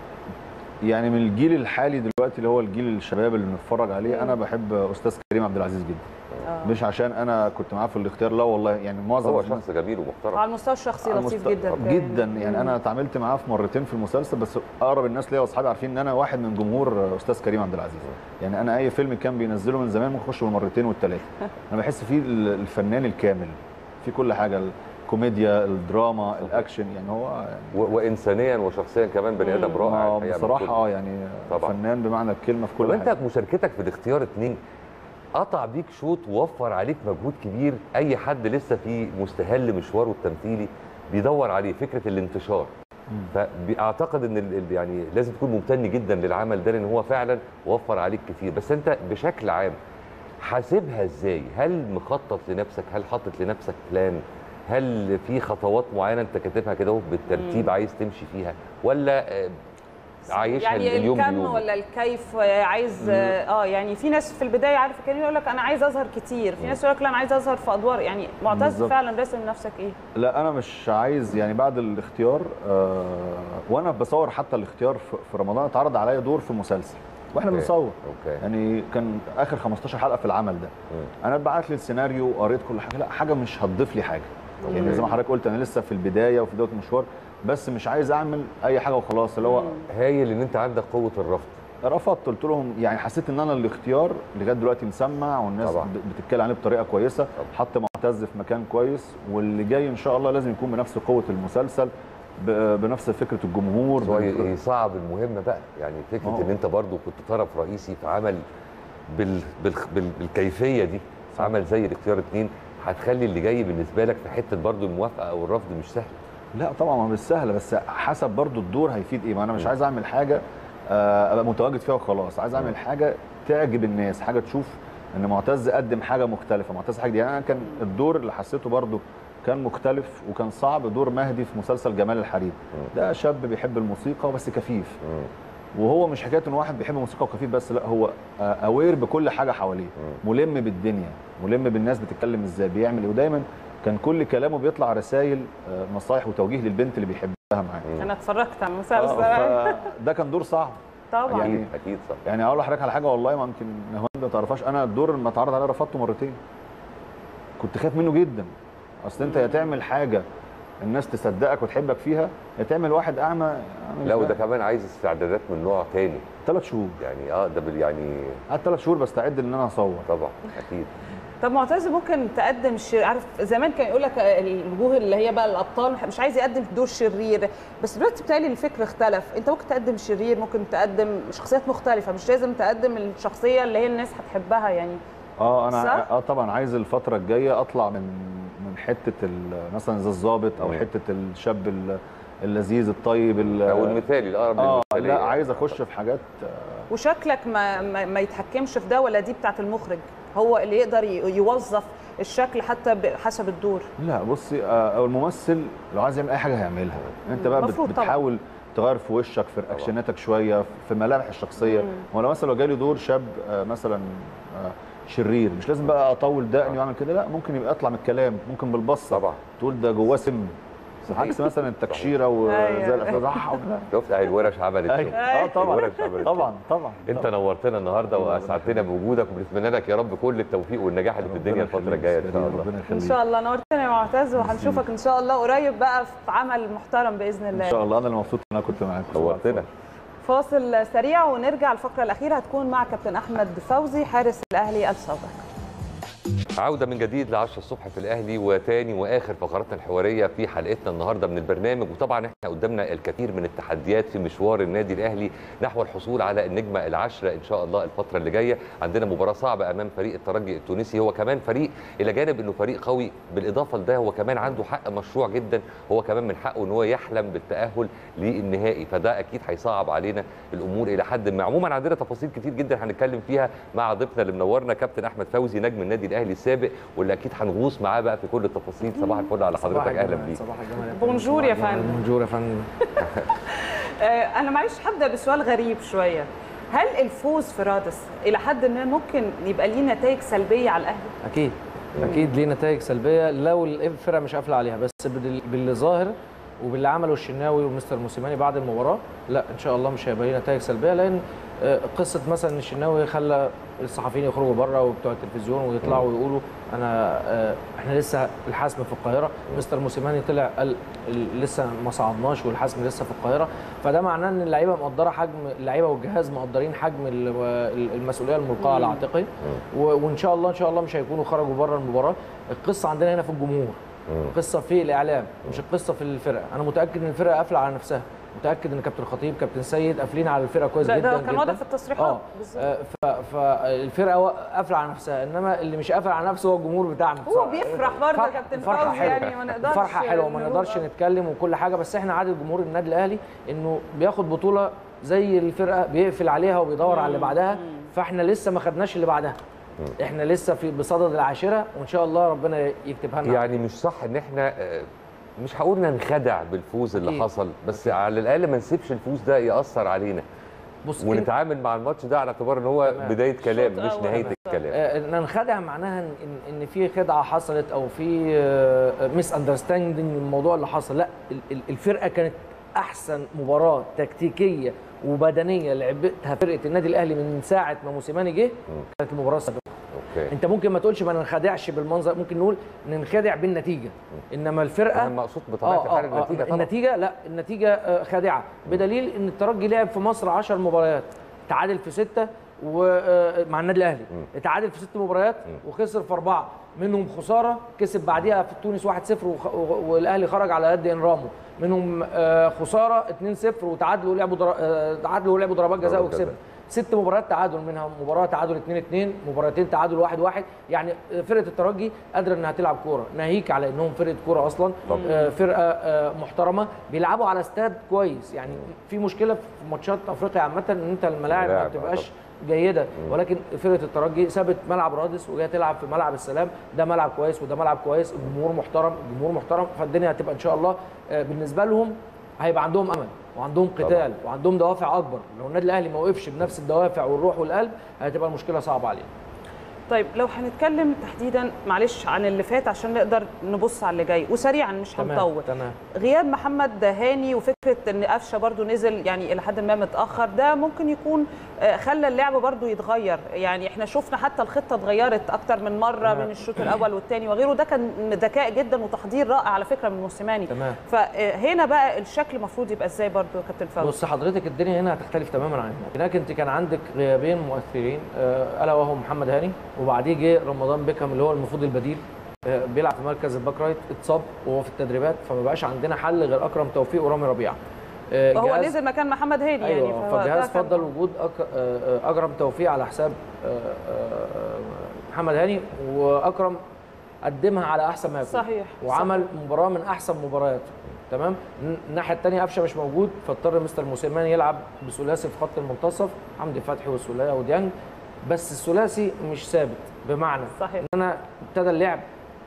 يعني من الجيل الحالي دلوقتي اللي هو الجيل الشباب اللي بنتفرج عليه انا بحب استاذ كريم عبد العزيز جدا آه. مش عشان انا كنت معاه في الاختيار لا والله يعني معظم هو الناس- شخص جميل ومحترم على المستوى الشخصي على لطيف المست- جدا كريم. جدا يعني انا اتعاملت معاه في مرتين في المسلسل بس اقرب الناس ليا واصحابي عارفين ان انا واحد من جمهور استاذ كريم عبد العزيز يعني انا اي فيلم كان بينزله من زمان ممكن اخش بالمرتين والثلاثه انا بحس فيه ال- الفنان الكامل في كل حاجه الكوميديا الدراما الاكشن يعني هو يعني و- وانسانيا وشخصيا كمان بني ادم رائع ما الحقيقة من بصراحه كل- اه يعني طبعاً. فنان بمعنى الكلمه في طب كل انت حاجه مشاركتك في الاختيار اتنين قطع بيك شوط ووفر عليك مجهود كبير اي حد لسه في مستهل مشواره التمثيلي بيدور عليه فكره الانتشار فاعتقد ان ال- ال- يعني لازم تكون ممتن جدا للعمل ده لان هو فعلا وفر عليك كتير بس انت بشكل عام حاسبها ازاي هل مخطط لنفسك هل حاطط لنفسك بلان هل في خطوات معينه انت كاتبها كده اهو بالترتيب مم. عايز تمشي فيها ولا آه، عايشها يعني اليوم الكم بيوم ولا الكيف آه، عايز اه يعني في ناس في البدايه عارف كريم يقول لك انا عايز اظهر كتير في ناس يقول لك لا انا عايز اظهر في ادوار يعني معتز بالظبط. فعلا راسم نفسك ايه لا انا مش عايز يعني بعد الاختيار آه وانا بصور حتى الاختيار في في رمضان اتعرض عليا دور في مسلسل واحنا أوكي. بنصور اوكي يعني كان اخر 15 حلقه في العمل ده انا اتبعت لي السيناريو وقريت كل حاجه لا حاجه مش هتضيف لي حاجه يعني أوكي. زي ما حضرتك قلت انا لسه في البدايه وفي بدايه المشوار بس مش عايز اعمل اي حاجه وخلاص اللي هو هايل ان انت عندك قوه الرفض رفضت قلت لهم يعني حسيت ان انا الاختيار لغايه دلوقتي مسمع والناس طبعا. ب- بتتكلم عليه بطريقه كويسه حط معتز في مكان كويس واللي جاي ان شاء الله لازم يكون بنفس قوه المسلسل ب- بنفس فكره الجمهور هو بنفس- يصعب المهمه بقى يعني فكره أوه. ان انت برضو كنت طرف رئيسي في عمل بال... بال... بال... بالكيفيه دي في عمل زي الاختيار اتنين هتخلي اللي جاي بالنسبه لك في حته برضو الموافقه او الرفض مش سهل لا طبعا ما مش سهله بس حسب برضو الدور هيفيد ايه ما انا مش عايز اعمل حاجه آه، ابقى متواجد فيها وخلاص عايز اعمل حاجه تعجب الناس حاجه تشوف ان معتز قدم حاجه مختلفه معتز حاجه دي يعني انا كان الدور اللي حسيته برضو كان مختلف وكان صعب دور مهدي في مسلسل جمال الحريم ده شاب بيحب الموسيقى بس كفيف وهو مش حكايه ان واحد بيحب الموسيقى وكفيف بس لا هو اوير بكل حاجه حواليه ملم بالدنيا ملم بالناس بتتكلم ازاي بيعمل ايه ودايما كان كل كلامه بيطلع رسائل نصايح وتوجيه للبنت اللي بيحبها معاه انا اتفرجت على المسلسل آه، فده كان دور صعب طبعا يعني اكيد صح يعني اقول لحضرتك على حاجه والله ممكن نهاوند ما تعرفهاش انا الدور لما اتعرض عليا رفضته مرتين كنت خايف منه جدا اصل انت يا تعمل حاجه الناس تصدقك وتحبك فيها يا تعمل واحد اعمى أعمل لا وده إزاي؟ كمان عايز استعدادات من نوع تاني ثلاث شهور يعني اه ده بال- يعني قعدت ثلاث شهور بستعد ان انا اصور طبعا اكيد طب معتز ممكن تقدم شر... عارف زمان كان يقول لك الوجوه اللي هي بقى الابطال مش عايز يقدم دور شرير بس دلوقتي بتهيألي الفكر اختلف انت ممكن تقدم شرير ممكن تقدم شخصيات مختلفه مش لازم تقدم الشخصيه اللي هي الناس هتحبها يعني اه انا صح؟ اه طبعا عايز الفتره الجايه اطلع من من حته ال- مثلا زي الضابط او مم. حته الشاب ال- اللذيذ الطيب ال- او المثالي الاقرب اه للمثالية لا يعني. عايز اخش في حاجات وشكلك ما, ما, ما يتحكمش في ده ولا دي بتاعت المخرج هو اللي يقدر ي- يوظف الشكل حتى حسب الدور لا بصي آه، او الممثل لو عايز يعمل اي حاجه هيعملها انت بقى بت- مفروض طبعاً. بتحاول تغير في وشك في رياكشناتك شويه في ملامح الشخصيه مم. هو لو مثلا لو جالي دور شاب آه، مثلا آه، شرير مش لازم بقى اطول دقني واعمل كده لا ممكن يبقى اطلع من الكلام ممكن بالبصه طبعا تقول ده جواه سم عكس مثلا التكشيره وزي أيوة. الاستاذ احمد شفت اهي الورش عملت أيوة. شغل. اه طبعا الورش عملت طبعا طبعا انت نورتنا النهارده واسعدتنا بوجودك وبنتمنى لك يا رب كل التوفيق والنجاح اللي في الدنيا الفتره الجايه ان شاء الله ربنا ان يخليك شاء الله نورتنا يا معتز وهنشوفك ان شاء الله قريب بقى في عمل محترم باذن الله ان شاء الله انا اللي مبسوط ان انا كنت معاكم نورتنا فاصل سريع ونرجع الفقره الاخيره هتكون مع كابتن احمد فوزي حارس الاهلي السابق عودة من جديد ل 10 الصبح في الأهلي وتاني وآخر فقراتنا الحوارية في حلقتنا النهاردة من البرنامج وطبعا احنا قدامنا الكثير من التحديات في مشوار النادي الأهلي نحو الحصول على النجمة العشرة إن شاء الله الفترة اللي جاية عندنا مباراة صعبة أمام فريق الترجي التونسي هو كمان فريق إلى جانب إنه فريق قوي بالإضافة لده هو كمان عنده حق مشروع جدا هو كمان من حقه إن هو يحلم بالتأهل للنهائي فده أكيد هيصعب علينا الأمور إلى حد ما عموما عندنا تفاصيل كتير جدا هنتكلم فيها مع ضيفنا اللي منورنا كابتن أحمد فوزي نجم النادي الأهلي السابق واللي اكيد هنغوص معاه بقى في كل التفاصيل صباح الفل على حضرتك اهلا بيك صباح الجمال بونجور يا فندم بونجور يا فندم آه، انا معلش هبدا بسؤال غريب شويه هل الفوز في رادس الى حد ما ممكن يبقى ليه نتائج سلبيه على الاهلي اكيد اكيد ليه نتائج سلبيه لو الفرقه مش قافله عليها بس بال- باللي ظاهر وباللي عمله الشناوي ومستر موسيماني بعد المباراه لا ان شاء الله مش هيبقى ليه نتائج سلبيه لان آه، قصه مثلا إن الشناوي خلى الصحفيين يخرجوا بره وبتوع التلفزيون ويطلعوا ويقولوا انا آه، احنا لسه الحسم في القاهره مستر موسيماني طلع قال ال- لسه ما صعدناش والحسم لسه في القاهره فده معناه ان اللعيبه مقدره حجم اللعيبه والجهاز مقدرين حجم ال- ال- المسؤوليه الملقاه على عاتقي و- وان شاء الله ان شاء الله مش هيكونوا خرجوا بره المباراه القصه عندنا هنا في الجمهور القصه في الاعلام مش القصه في الفرقه انا متاكد ان الفرقه قافله على نفسها متاكد ان كابتن الخطيب كابتن سيد قافلين على الفرقه كويس ده- جدا ده كان جدا واضح في التصريحات اه بالظبط. آه، ف- فالفرقه وا- قافله على نفسها انما اللي مش قافل على نفسه هو الجمهور بتاعنا هو بيفرح برضه فرح- يا كابتن فرحة فوزي حلوة. يعني ما نقدرش فرحه حلوه ما نقول نقدرش آه. نتكلم وكل حاجه بس احنا عادة جمهور النادي الاهلي انه بياخد بطوله زي الفرقه بيقفل عليها وبيدور على اللي بعدها فاحنا لسه ما خدناش اللي بعدها احنا لسه في بصدد العاشره وان شاء الله ربنا يكتبها لنا يعني مش صح ان احنا آه، مش هقول ننخدع بالفوز اللي أكيد. حصل بس على الاقل ما نسيبش الفوز ده ياثر علينا بص ونتعامل مع الماتش ده على اعتبار ان هو تمام. بدايه كلام شوط مش أول. نهايه تمام. الكلام آه، ان ننخدع معناها ان ان في خدعه حصلت او في ميس اندرستاندنج الموضوع اللي حصل لا ال- ال- الفرقه كانت احسن مباراه تكتيكيه وبدنيه لعبتها فرقه النادي الاهلي من ساعه ما موسيماني جه كانت المباراه السابقه اوكي انت ممكن ما تقولش ما ننخدعش بالمنظر ممكن نقول ننخدع بالنتيجه انما الفرقه أنا مقصود بطبيعة الحال النتيجة طبعاً. النتيجه لا النتيجه آه، خادعه بدليل ان الترجي لعب في مصر 10 مباريات تعادل في سته ومع النادي الاهلي اتعادل في ست مباريات وخسر في اربعه منهم خساره كسب بعديها في تونس 1-0 وخ- و- والاهلي خرج على يد انرامو منهم آه، خساره 2-0 وتعادلوا ولعبوا در... آه، تعادلوا ولعبوا ضربات جزاء ضربات وكسبوا جزاء. ست مباريات تعادل منها مباراه تعادل 2 2 مباراتين تعادل 1 1 يعني فرقه الترجي قادره انها تلعب كوره ناهيك على انهم فرقه كوره اصلا طبعاً. آه، فرقه آه، محترمه بيلعبوا على استاد كويس يعني في مشكله في ماتشات افريقيا عامه ان انت الملاعب ما الملاعب، آه، بتبقاش جيده ولكن فرقه الترجي سابت ملعب رادس وجايه تلعب في ملعب السلام ده ملعب كويس وده ملعب كويس الجمهور محترم الجمهور محترم فالدنيا هتبقى ان شاء الله آه، بالنسبه لهم هيبقى عندهم امل وعندهم قتال طبعاً. وعندهم دوافع اكبر لو النادي الاهلي ما وقفش بنفس الدوافع والروح والقلب هتبقى المشكله صعبه عليه طيب لو هنتكلم تحديدا معلش عن اللي فات عشان نقدر نبص على اللي جاي وسريعا مش تمام هنطول تمام غياب محمد هاني وفكره ان قفشه برضو نزل يعني الى حد ما متاخر ده ممكن يكون آه، خلى اللعب برضو يتغير يعني احنا شفنا حتى الخطه اتغيرت اكتر من مره تمام. من الشوط الاول والثاني وغيره ده كان ذكاء جدا وتحضير رائع على فكره من موسيماني تمام. فهنا بقى الشكل المفروض يبقى ازاي برضو يا كابتن فوزي بص حضرتك الدنيا هنا هتختلف تماما عن هناك هناك انت كان عندك غيابين مؤثرين آه، الا وهو محمد هاني وبعديه جه رمضان بيكهام اللي هو المفروض البديل آه، بيلعب في مركز الباك رايت اتصاب وهو في التدريبات فما بقاش عندنا حل غير اكرم توفيق ورامي ربيعه آه، هو جهاز- نزل مكان محمد هاني يعني ايوه فهو ده فالجهاز كان- فضل وجود أك... آه، آه، اكرم توفيق على حساب آه، آه، محمد هاني واكرم قدمها على احسن ما يكون صحيح، وعمل مباراه من احسن مبارياته تمام الن- الناحيه الثانيه قفشه مش موجود فاضطر مستر موسيماني يلعب بثلاثي في خط المنتصف حمدي فتحي والسوليه وديانج بس الثلاثي مش ثابت بمعنى صحيح. ان انا ابتدى اللعب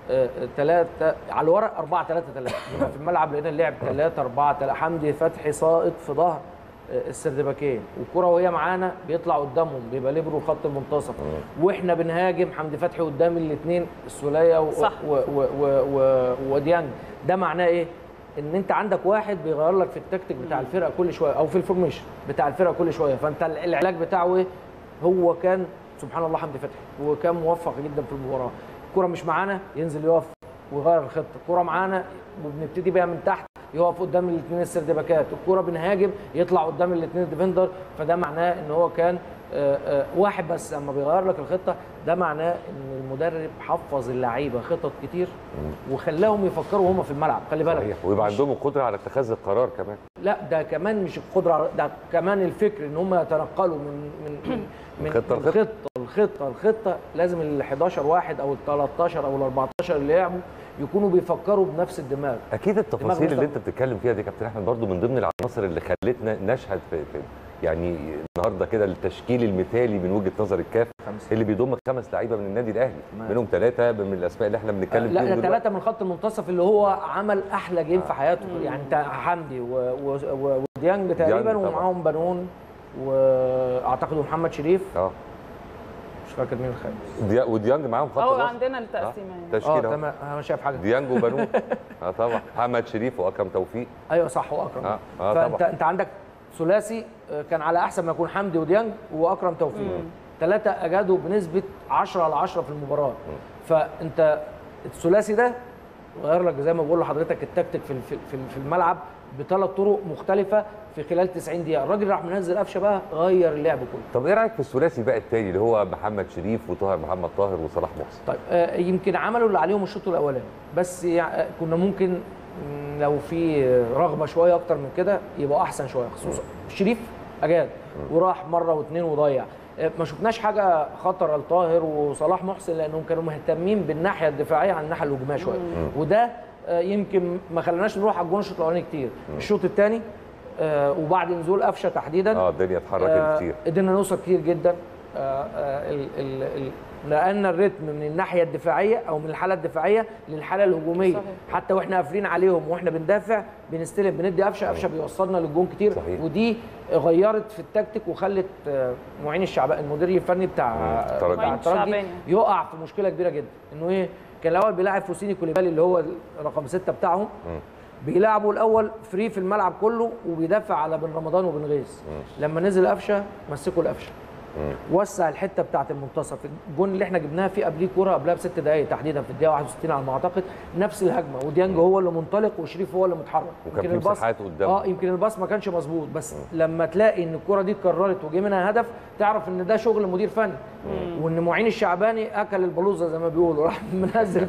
ثلاثة على الورق 4 3 3 في الملعب لقينا اللعب 3 4 3 حمدي فتحي ساقط في ظهر آه، السردباكين والكرة وهي معانا بيطلع قدامهم بيبقى ليبرو خط المنتصف واحنا بنهاجم حمدي فتحي قدام الاثنين السوليه و- صح. و- و- و- و- وديانج ده معناه ايه؟ ان انت عندك واحد بيغير لك في التكتيك بتاع الفرقه كل شويه او في الفورميشن بتاع الفرقه كل شويه فانت العلاج بتاعه ايه؟ هو كان سبحان الله حمدي فتحي وكان موفق جدا في المباراه الكره مش معانا ينزل يقف ويغير الخطه الكره معانا وبنبتدي بيها من تحت يقف قدام الاثنين السردباكات الكره بنهاجم يطلع قدام الاثنين الديفندر فده معناه ان هو كان آه، آه، واحد بس اما بيغير لك الخطه ده معناه ان المدرب حفظ اللعيبه خطط كتير وخلاهم يفكروا وهم في الملعب خلي بالك صحيح ويبقى عندهم القدره على اتخاذ القرار كمان لا ده كمان مش القدره على- ده كمان الفكر ان هم يتنقلوا من من من من خطة من لخطة. خطه الخطه الخطه لازم ال 11 واحد او ال 13 او ال 14 اللي لعبوا يكونوا بيفكروا بنفس الدماغ اكيد التفاصيل دماغ اللي انت بتتكلم فيها دي كابتن احمد برضو من ضمن العناصر اللي خلتنا نشهد في, في يعني النهارده كده التشكيل المثالي من وجهه نظر الكاف اللي بيضم خمس لعيبه من النادي الاهلي منهم ثلاثه من الاسماء اللي احنا بنتكلم لا فيهم ده دلوقتي. ثلاثه من خط المنتصف اللي هو عمل احلى جيم في حياته يعني انت حمدي و- و- و- وديانج تقريبا طبعاً. ومعاهم بنون واعتقد محمد شريف اه مش فاكر مين الخامس دي... وديانج معاهم خط اه وسط. عندنا التقسيمه آه، يعني. تشكيل اه اهو تمام انا شايف حاجه ديانج وبنون اه طبعا محمد شريف واكرم توفيق ايوه صح واكرم اه اه فانت طبعا انت عندك ثلاثي آه، كان على احسن ما يكون حمدي وديانج واكرم توفيق ثلاثه اجادوا بنسبه 10 على 10 في المباراه فانت الثلاثي ده غير لك زي ما بقول لحضرتك التكتيك في في في- في الملعب بثلاث طرق مختلفه في خلال 90 دقيقه الراجل راح منزل قفشه بقى غير اللعب كله طب ايه رايك في الثلاثي بقى التاني اللي هو محمد شريف وطاهر محمد طاهر وصلاح محسن طيب آه، يمكن عملوا اللي عليهم الشوط الاولاني بس يع- كنا ممكن مم، لو في رغبه شويه اكتر من كده يبقى احسن شويه خصوصا شريف اجاد وراح مره واثنين وضيع آه، ما شفناش حاجه خطر لطاهر وصلاح محسن لانهم كانوا مهتمين بالناحيه الدفاعيه عن الناحيه الهجوميه شويه وده آه، يمكن ما خلاناش نروح على الجون الشوط الاولاني كتير الشوط الثاني وبعد نزول قفشه تحديدا اه الدنيا اتحركت آه، كتير قدرنا نوصل كتير جدا آه، آه، ال- ال- ال- نقلنا الريتم من الناحيه الدفاعيه او من الحاله الدفاعيه للحاله الهجوميه صحيح. حتى واحنا قافلين عليهم واحنا بندافع بنستلم بندي قفشه قفشه بيوصلنا للجون كتير صحيح. ودي غيرت في التكتيك وخلت آه، معين الشعبان المدير الفني بتاع الترجي. بتاع معين الترجي الشعباني. يقع في مشكله كبيره جدا انه ايه كان الاول بيلاعب فوسيني كوليبالي اللي هو رقم ستة بتاعهم بيلعبوا الاول فري في الملعب كله وبيدافع على بن رمضان وبن غيث لما نزل قفشه مسكوا القفشه وسع الحته بتاعه المنتصف الجون اللي احنا جبناها فيه قبليه كوره قبلها بست دقائق تحديدا في الدقيقه 61 على ما اعتقد نفس الهجمه وديانج هو اللي منطلق وشريف هو اللي متحرك وكان في الباص- مساحات قدام. اه يمكن الباص ما كانش مظبوط بس لما تلاقي ان الكوره دي اتكررت وجه منها هدف تعرف ان ده شغل مدير فني وان معين الشعباني اكل البلوزه زي ما بيقولوا راح منزل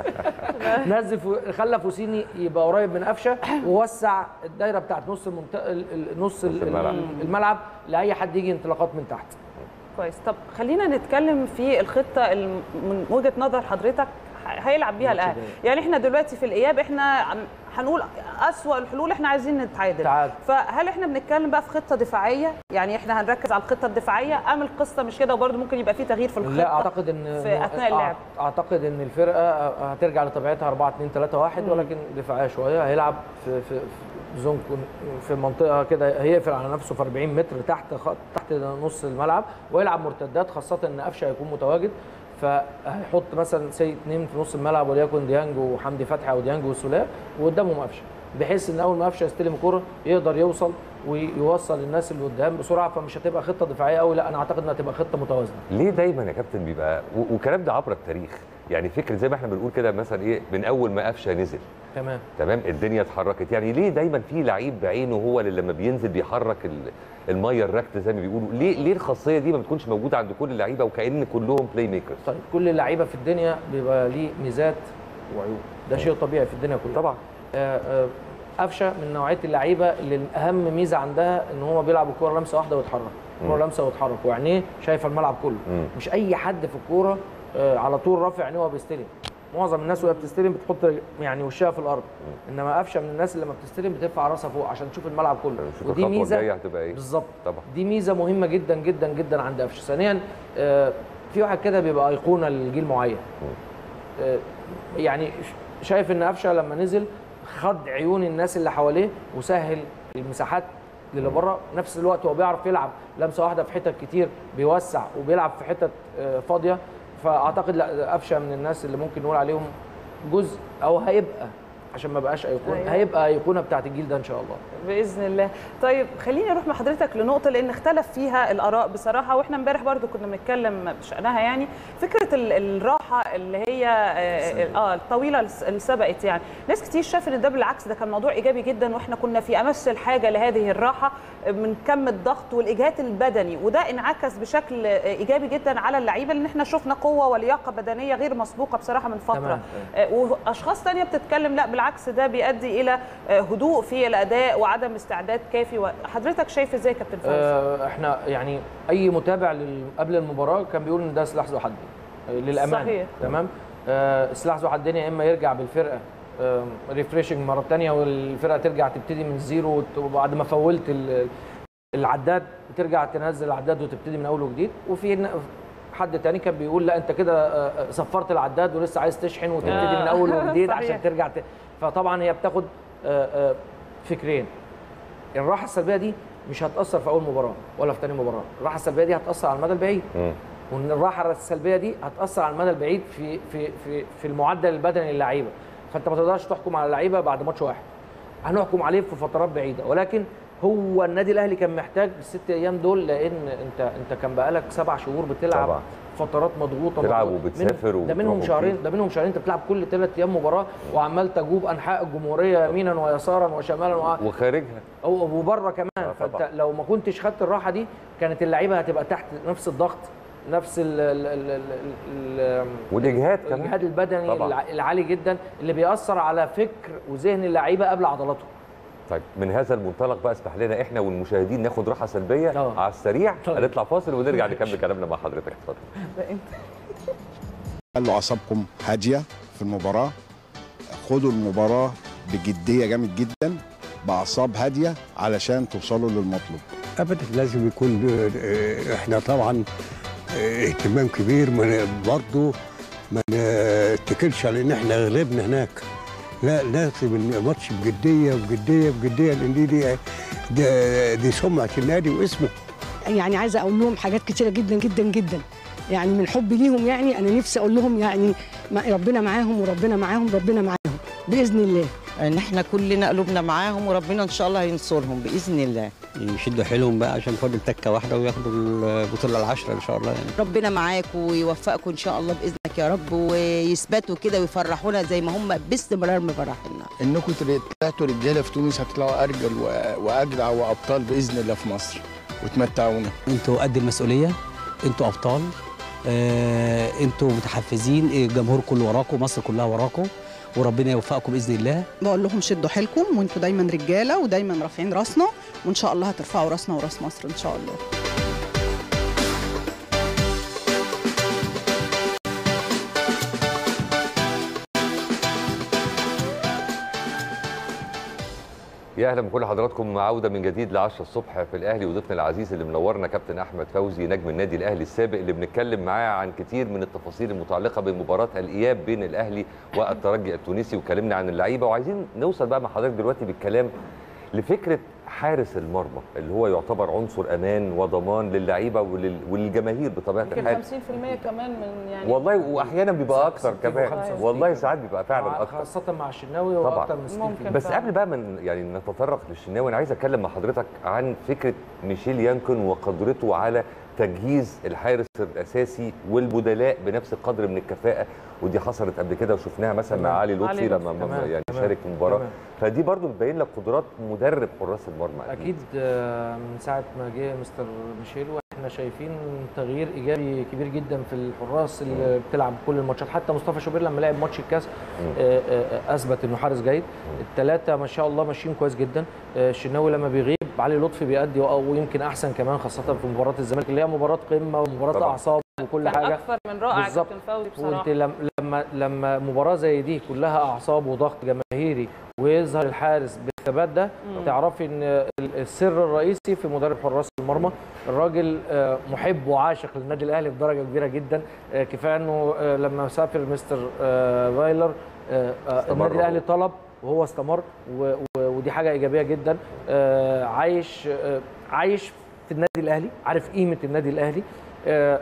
نزل فو- خلى فوسيني يبقى قريب من قفشه ووسع الدايره بتاعت نص المنت... ال- ال- نص ال- الملعب. الملعب لاي حد يجي انطلاقات من تحت كويس طب خلينا نتكلم في الخطه الم- من وجهه نظر حضرتك ه- هيلعب بيها الاهلي يعني احنا دلوقتي في الاياب احنا عم- هنقول اسوا الحلول احنا عايزين نتعادل تعادل. فهل احنا بنتكلم بقى في خطه دفاعيه يعني احنا هنركز على الخطه الدفاعيه ام القصه مش كده وبرده ممكن يبقى في تغيير في الخطه لا اعتقد ان في اثناء اللعب أع- اعتقد ان الفرقه هترجع لطبيعتها 4 2 3 1 ولكن دفاعيه شويه هيلعب في في في زون كون- في منطقه كده هيقفل على نفسه في 40 متر تحت خط تحت نص الملعب ويلعب مرتدات خاصه ان قفشه هيكون متواجد فهيحط مثلا سي اثنين في نص الملعب وليكن ديانج وحمدي فتحي او ديانج وسولاء وقدامهم قفشه بحيث ان اول ما قفشه يستلم الكوره يقدر يوصل ويوصل الناس اللي قدام بسرعه فمش هتبقى خطه دفاعيه قوي لا انا اعتقد انها هتبقى خطه متوازنه ليه دايما يا كابتن بيبقى و- والكلام ده عبر التاريخ يعني فكر زي ما احنا بنقول كده مثلا ايه من اول ما قفشه نزل تمام تمام الدنيا اتحركت يعني ليه دايما في لعيب بعينه هو اللي لما بينزل بيحرك ال- الميه الراكده زي ما بيقولوا ليه ليه الخاصيه دي ما بتكونش موجوده عند كل اللعيبه وكأن كلهم بلاي ميكرز طيب كل اللعيبه في الدنيا بيبقى ليه ميزات وعيوب ده شيء طبيعي في الدنيا كلها طبعا آه، آه، قفشه من نوعيه اللعيبه اللي اهم ميزه عندها ان هو بيلعب الكوره لمسه واحده ويتحرك الكوره لمسه ويتحرك وعينيه شايفه الملعب كله مم. مش اي حد في الكوره آه، على طول رافع عينيه وهو بيستلم معظم الناس وهي بتستلم بتحط يعني وشها في الارض انما قفشه من الناس اللي لما بتستلم بترفع راسها فوق عشان تشوف الملعب كله شوف الخطوه الجايه هتبقى ايه بالظبط طبعا دي ميزه مهمه جدا جدا جدا عند قفشه ثانيا آه، في واحد كده بيبقى ايقونه لجيل معين آه، يعني ش- شايف ان قفشه لما نزل خد عيون الناس اللي حواليه وسهل المساحات اللي بره نفس الوقت هو بيعرف يلعب لمسه واحده في حتت كتير بيوسع وبيلعب في حتت آه، فاضيه فاعتقد لا قفشه من الناس اللي ممكن نقول عليهم جزء او هيبقى عشان ما بقاش ايقونه أيوة. هيبقى ايقونه بتاعت الجيل ده ان شاء الله باذن الله طيب خليني اروح مع حضرتك لنقطه لان اختلف فيها الاراء بصراحه واحنا امبارح برضو كنا بنتكلم بشانها يعني فكره ال- الراحه اللي هي اه آه، الطويله الس- اللي سبقت يعني ناس كتير شاف ان ده بالعكس ده كان موضوع ايجابي جدا واحنا كنا في امس الحاجه لهذه الراحه من كم الضغط والاجهاد البدني وده انعكس بشكل آه، ايجابي جدا على اللعيبه لان احنا شفنا قوه ولياقه بدنيه غير مسبوقه بصراحه من فتره تمام. آه، واشخاص تانية بتتكلم لا بالعكس ده بيؤدي الى آه، هدوء في الاداء وعدم استعداد كافي حضرتك شايف ازاي يا كابتن فوزي آه، احنا يعني اي متابع لل- قبل المباراه كان بيقول ان ده سلاح ذو حدين آه، للامانه صحيح. تمام آه، سلاح ذو حدين يا اما يرجع بالفرقه ريفريشنج مره ثانيه والفرقه ترجع تبتدي من زيرو وت- وبعد ما فولت ال- العداد بترجع تنزل العداد وتبتدي من اول وجديد وفي ن- حد تاني كان بيقول لا انت كده آه، صفرت العداد ولسه عايز تشحن وتبتدي آه. من اول وجديد صحيح. عشان ترجع ت... فطبعا هي بتاخد آه، آه، فكرين الراحه السلبيه دي مش هتاثر في اول مباراه ولا في ثاني مباراه الراحه السلبيه دي هتاثر على المدى البعيد وان الراحه السلبيه دي هتاثر على المدى البعيد في في في في المعدل البدني للعيبه فانت ما تقدرش تحكم على اللعيبه بعد ماتش واحد هنحكم عليه في فترات بعيده ولكن هو النادي الاهلي كان محتاج الست ايام دول لان انت انت كان بقالك سبع شهور بتلعب طبعا. فترات مضغوطه تلعب مضغوطة. وبتسافر من- ده منهم وبتروح شهرين وبتيجي. ده منهم شهرين انت بتلعب كل ثلاث ايام مباراه وعمال تجوب انحاء الجمهوريه يمينا ويسارا وشمالا وع- وخارجها او وبره كمان آه، فانت طبعا. لو ما كنتش خدت الراحه دي كانت اللعيبه هتبقى تحت نفس الضغط نفس ال ال ال ال ال والاجهاد كمان الاجهاد البدني طبعا. الع- العالي جدا اللي بيأثر على فكر وذهن اللعيبه قبل عضلاتهم طيب من هذا المنطلق بقى اسمح لنا احنا والمشاهدين ناخد راحه سلبيه آه. على السريع طيب. هنطلع فاصل ونرجع نكمل كلامنا مع حضرتك اتفضل خلوا اعصابكم هاديه في المباراه خدوا المباراه بجديه جامد جدا باعصاب هاديه علشان توصلوا للمطلوب ابدا لازم يكون آه، احنا طبعا آه، اهتمام كبير ما ن- برضه ما نتكلش على ان احنا غلبنا هناك لا لازم الماتش بجديه بجديه بجديه لان دي دي دي, دي سمعه النادي واسمه يعني عايزه اقول لهم حاجات كتيره جدا جدا جدا يعني من حبي ليهم يعني انا نفسي اقول لهم يعني ما- ربنا معاهم وربنا معاهم ربنا معاهم باذن الله ان احنا كلنا قلوبنا معاهم وربنا ان شاء الله هينصرهم باذن الله يشدوا حيلهم بقى عشان فاضل تكه واحده وياخدوا البطوله العشره ان شاء الله يعني ربنا معاكم ويوفقكم ان شاء الله باذنك يا رب ويثبتوا كده ويفرحونا زي ما هم باستمرار مفرحينا انكم طلعتوا رجاله في تونس هتطلعوا ارجل و- واجدع وابطال باذن الله في مصر وتمتعونا انتوا قد المسؤوليه انتوا ابطال آه، انتوا متحفزين الجمهور كله وراكم مصر كلها وراكم وربنا يوفقكم باذن الله بقول لهم شدوا حيلكم وانتوا دايما رجاله ودايما رافعين راسنا وان شاء الله هترفعوا راسنا وراس مصر ان شاء الله يا اهلا بكل حضراتكم عوده من جديد ل 10 الصبح في الاهلي وضيفنا العزيز اللي منورنا كابتن احمد فوزي نجم النادي الاهلي السابق اللي بنتكلم معاه عن كتير من التفاصيل المتعلقه بمباراه الاياب بين الاهلي والترجي التونسي وكلمنا عن اللعيبه وعايزين نوصل بقى مع حضرتك دلوقتي بالكلام لفكره حارس المرمى اللي هو يعتبر عنصر امان وضمان للعيبه ولل... وللجماهير بطبيعه يمكن الحال 50% كمان من يعني والله واحيانا بيبقى اكتر كمان 65. والله ساعات بيبقى فعلا اكتر خاصه مع الشناوي طبعا واكتر من 60% بس قبل بقى من يعني نتطرق للشناوي انا عايز اتكلم مع حضرتك عن فكره ميشيل يانكون وقدرته على تجهيز الحارس الاساسي والبدلاء بنفس القدر من الكفاءه ودي حصلت قبل كده وشفناها مثلا مع تمام. علي لطفي علي لما لطفي. لما تمام. يعني تمام. شارك في المباراه تمام. فدي برضو بتبين لك قدرات مدرب حراس المرمى اكيد آه، من ساعه ما جه مستر ميشيل واحنا شايفين تغيير ايجابي كبير جدا في الحراس اللي بتلعب كل الماتشات حتى مصطفى شوبير لما لعب ماتش الكاس آه، آه، اثبت انه حارس جيد الثلاثه ما شاء الله ماشيين كويس جدا آه، الشناوي لما بيغيب علي لطفي بيأدي ويمكن احسن كمان خاصه في مباراه الزمالك اللي هي مباراه قمه ومباراه طبعاً. اعصاب وكل كان حاجه اكثر من رائع بالظبط. كابتن فوزي بصراحه وانت لم- لما لما مباراه زي دي كلها اعصاب وضغط جماهيري ويظهر الحارس بالثبات ده مم. تعرفي ان ال- السر الرئيسي في مدرب حراس المرمى الراجل آه، محب وعاشق للنادي الاهلي بدرجه كبيره جدا آه، كفايه انه آه، لما سافر مستر آه، فايلر آه، آه، استمر النادي هو. الاهلي طلب وهو استمر و- و- ودي حاجه ايجابيه جدا آه، عايش آه، عايش في النادي الاهلي عارف قيمه النادي الاهلي آه،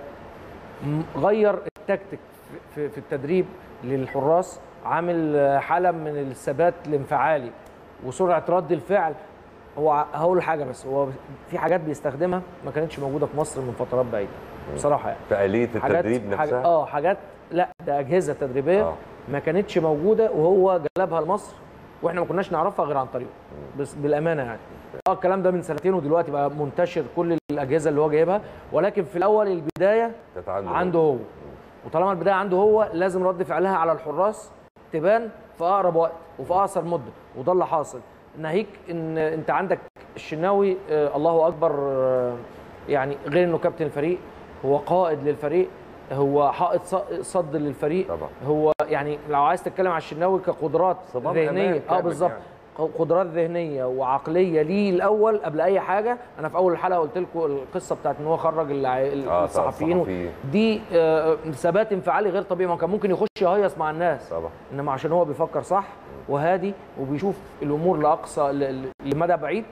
م- غير التكتيك في- في في التدريب للحراس عامل آه، حاله من الثبات الانفعالي وسرعه رد الفعل هو ع- هقول حاجه بس هو في حاجات بيستخدمها ما كانتش موجوده في مصر من فترات بعيده بصراحه يعني في اليه حاجات التدريب حاجة نفسها اه حاجات لا ده اجهزه تدريبيه آه. ما كانتش موجوده وهو جلبها لمصر واحنا ما كناش نعرفها غير عن طريقه بس بالامانه يعني اه الكلام ده من سنتين ودلوقتي بقى منتشر كل الاجهزه اللي هو جايبها ولكن في الاول البدايه كانت عنده عنده هو وطالما البدايه عنده هو لازم رد فعلها على الحراس تبان في اقرب وقت وفي اقصر مده وده اللي حاصل ناهيك ان انت عندك الشناوي آه الله اكبر آه يعني غير انه كابتن الفريق هو قائد للفريق هو حائط ص- صد للفريق طبعا. هو يعني لو عايز تتكلم على الشناوي كقدرات صمام أمان ذهنيه اه كامل بالظبط يعني. قدرات ذهنيه وعقليه ليه الاول قبل اي حاجه انا في اول الحلقه قلت لكم القصه بتاعت ان هو خرج الع- طبعاً، الصحفيين الصحفيين. دي آه، ثبات انفعالي غير طبيعي ما كان ممكن يخش يهيص مع الناس طبعا انما عشان هو بيفكر صح وهادي وبيشوف الامور لاقصى ل- ل- لمدى بعيد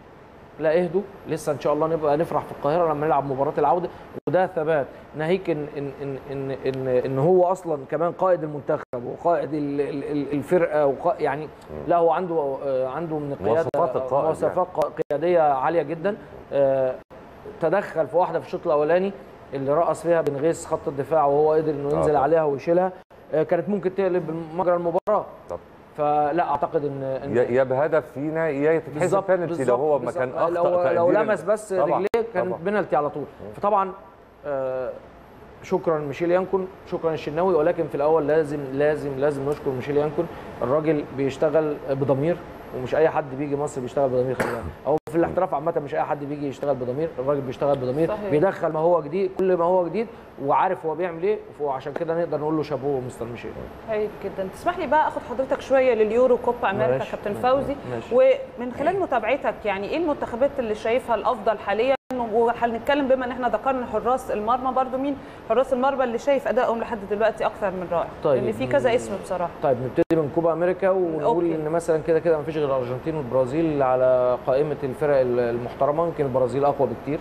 لا اهدوا لسه ان شاء الله نبقى نفرح في القاهره لما نلعب مباراه العوده وده ثبات ناهيك ان ان ان ان ان, إن هو اصلا كمان قائد المنتخب وقائد ال- ال- ال- الفرقه وقا يعني لا هو عنده آه، عنده من القياده مواصفات القائد مواصفات قياديه عاليه جدا آه، تدخل في واحده في الشوط الاولاني اللي رقص فيها بن غيث خط الدفاع وهو قدر انه آه ينزل طبعا. عليها ويشيلها آه، كانت ممكن تقلب مجرى المباراه طب فلا اعتقد ان إن- يا يا بهدف فينا يا تتحسب بالظبط بنالتي لو هو ما بالظبط. كان اخطا لو, لو تقديراً. لمس بس طبعاً، رجليه كان طبعاً. بنالتي على طول فطبعا آه، شكرا ميشيل يانكون شكرا الشناوي ولكن في الاول لازم لازم لازم نشكر ميشيل يانكون الراجل بيشتغل بضمير ومش اي حد بيجي مصر بيشتغل بضمير خلي بالك او في الاحتراف عامه مش اي حد بيجي يشتغل بضمير الراجل بيشتغل بضمير صحيح. بيدخل ما هو جديد كل ما هو جديد وعارف هو بيعمل ايه وعشان كده نقدر نقول له شابوه مستر ميشيل هايل جدا تسمح لي بقى اخد حضرتك شويه لليورو كوبا امريكا ماشي. كابتن فوزي ماشي. ومن خلال متابعتك يعني ايه المنتخبات اللي شايفها الافضل حاليا وهنتكلم بما ان احنا ذكرنا حراس المرمى برضو مين حراس المرمى اللي شايف ادائهم لحد دلوقتي اكثر من رائع طيب. لان في كذا اسم بصراحه طيب نبتدي من كوبا امريكا ونقول أوكي. ان مثلا كده كده مفيش غير الارجنتين والبرازيل على قائمه الفرق المحترمه يمكن البرازيل اقوى بكتير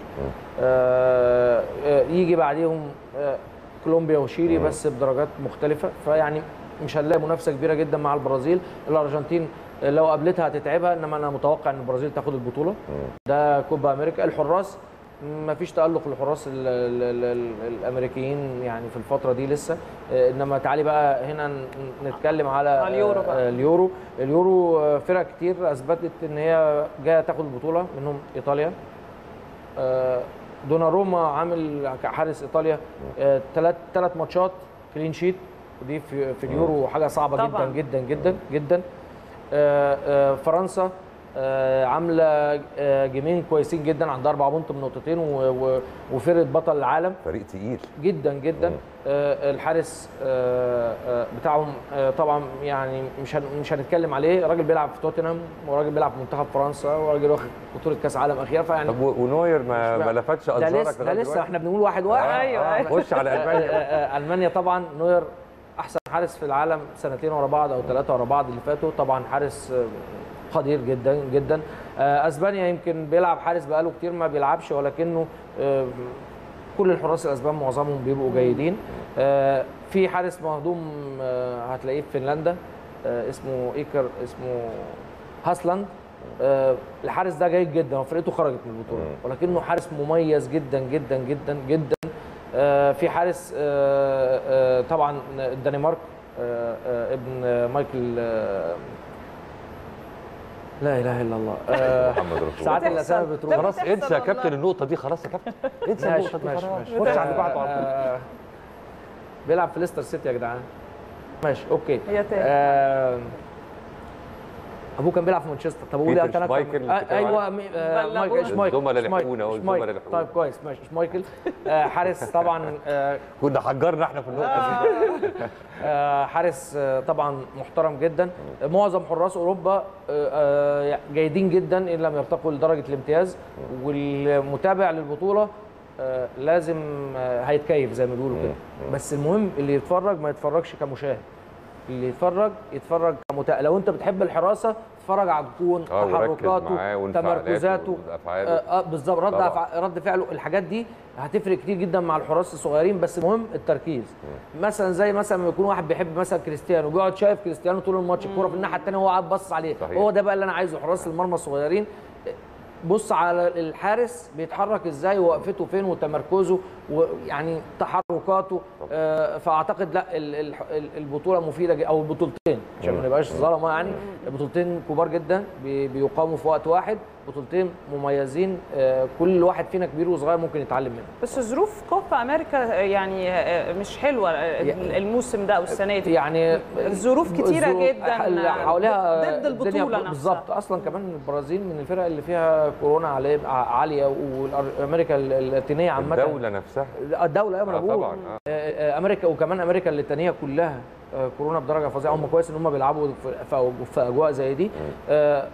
آه آه، يجي بعديهم آه كولومبيا وشيلي بس بدرجات مختلفه فيعني مش هنلاقي منافسه كبيره جدا مع البرازيل الارجنتين لو قابلتها هتتعبها انما انا متوقع ان البرازيل تاخد البطوله ده كوبا امريكا الحراس ما فيش تألق للحراس ال- ال- ال- ال- الامريكيين يعني في الفتره دي لسه آه، انما تعالي بقى هنا ن- نتكلم على على اليورو بقى. آه، اليورو اليورو آه، فرق كتير اثبتت ان هي جايه تاخد البطوله منهم ايطاليا آه، دوناروما عامل حارس ايطاليا ثلاث ثلاث ماتشات كلين شيت ودي في في اليورو حاجه صعبه طبعاً. جدا جدا جدا جدا آه، آه، فرنسا آه، عامله آه، جيمين كويسين جدا عندها اربع بونت من نقطتين و- و- وفرقه بطل العالم فريق تقيل جدا جدا آه، الحارس آه، آه، بتاعهم آه، طبعا يعني مش هن- مش هنتكلم عليه راجل بيلعب في توتنهام وراجل بيلعب في منتخب فرنسا وراجل واخد بطوله كاس عالم اخيره فيعني طب و- ونوير ما ما لفتش ده انظارك لسه ده لغاية لسه دلوقتي؟ احنا بنقول واحد واحد آه، أيوة، آه، أيوة. خش على ألمانيا بقى. آه، آه، المانيا طبعا نوير احسن حارس في العالم سنتين ورا بعض او ثلاثه ورا بعض اللي فاتوا طبعا حارس آه، قدير جدا جدا آه، اسبانيا يمكن بيلعب حارس بقاله كتير ما بيلعبش ولكنه آه، كل الحراس الاسبان معظمهم بيبقوا جيدين آه، في حارس مهضوم آه، هتلاقيه في فنلندا آه، اسمه ايكر اسمه هاسلاند آه، الحارس ده جيد جدا وفرقته خرجت من البطوله ولكنه حارس مميز جدا جدا جدا جدا آه، في حارس آه، آه، طبعا الدنمارك آه، آه، ابن آه، مايكل آه، لا اله الا الله آه، محمد رسول ساعات الله. الاسامي بتروح خلاص انسى يا كابتن النقطه دي خلاص يا كابتن انسى ماشي النقطه دي ماشي خلاص ماشي خش على اللي بعده على طول آه، بيلعب في ليستر سيتي يا جدعان ماشي اوكي هي تاني. آه، ابوه كان بيلعب في مانشستر طب اقول بيتر ايه انا شمايكل اللي آه، بتتكلم ايوه عليه. مي- آه، بلغونا. مايكل شمايكل الزملاء اللي شمايكل، حقونا أهو، شمايكل. الزملاء اللي طيب كويس ماشي شمايكل آه، حارس طبعا آه، كنا حجرنا احنا في النقطه دي آه، حارس آه، طبعا محترم جدا معظم حراس اوروبا آه، آه، جيدين جدا ان لم يرتقوا لدرجه الامتياز والمتابع للبطوله آه، لازم آه، هيتكيف زي ما بيقولوا كده بس المهم اللي يتفرج ما يتفرجش كمشاهد اللي يتفرج يتفرج كمتابع لو انت بتحب الحراسه اتفرج على الجون اه وركز تحركاته معاه وانفعالاته تمركزاته وافعاله آه، اه بالظبط رد طبعاً. أفع- رد فعله الحاجات دي هتفرق كتير جدا مع الحراس الصغيرين بس مهم التركيز مثلا زي مثلا لما يكون واحد بيحب مثلا كريستيانو بيقعد شايف كريستيانو طول الماتش الكوره في الناحيه الثانيه وهو قاعد باصص عليه صحيح. هو ده بقى اللي انا عايزه حراس المرمى الصغيرين بص على الحارس بيتحرك ازاي ووقفته فين وتمركزه ويعني تحركاته آه، فاعتقد لا ال- ال- ال- البطوله مفيده جدا او البطولتين عشان ما نبقاش ظلمه يعني بطولتين كبار جدا بي- بيقاموا في وقت واحد بطولتين مميزين آه، كل واحد فينا كبير وصغير ممكن يتعلم منهم بس ظروف كوبا امريكا يعني آه، مش حلوه آه، الموسم ده او السنه دي يعني الظروف كتيره الظروف جدا حواليها ضد الدنيا البطوله نفسها بالظبط اصلا كمان البرازيل من الفرق اللي فيها كورونا عاليه عاليه وامريكا اللاتينيه عامه الدوله نفسها الدوله ايوه ما انا آه بقول طبعاً، آه. آه، آه، امريكا وكمان امريكا اللاتينيه كلها آه، كورونا بدرجه فظيعه هم كويس ان هم بيلعبوا في- في في اجواء زي دي آه،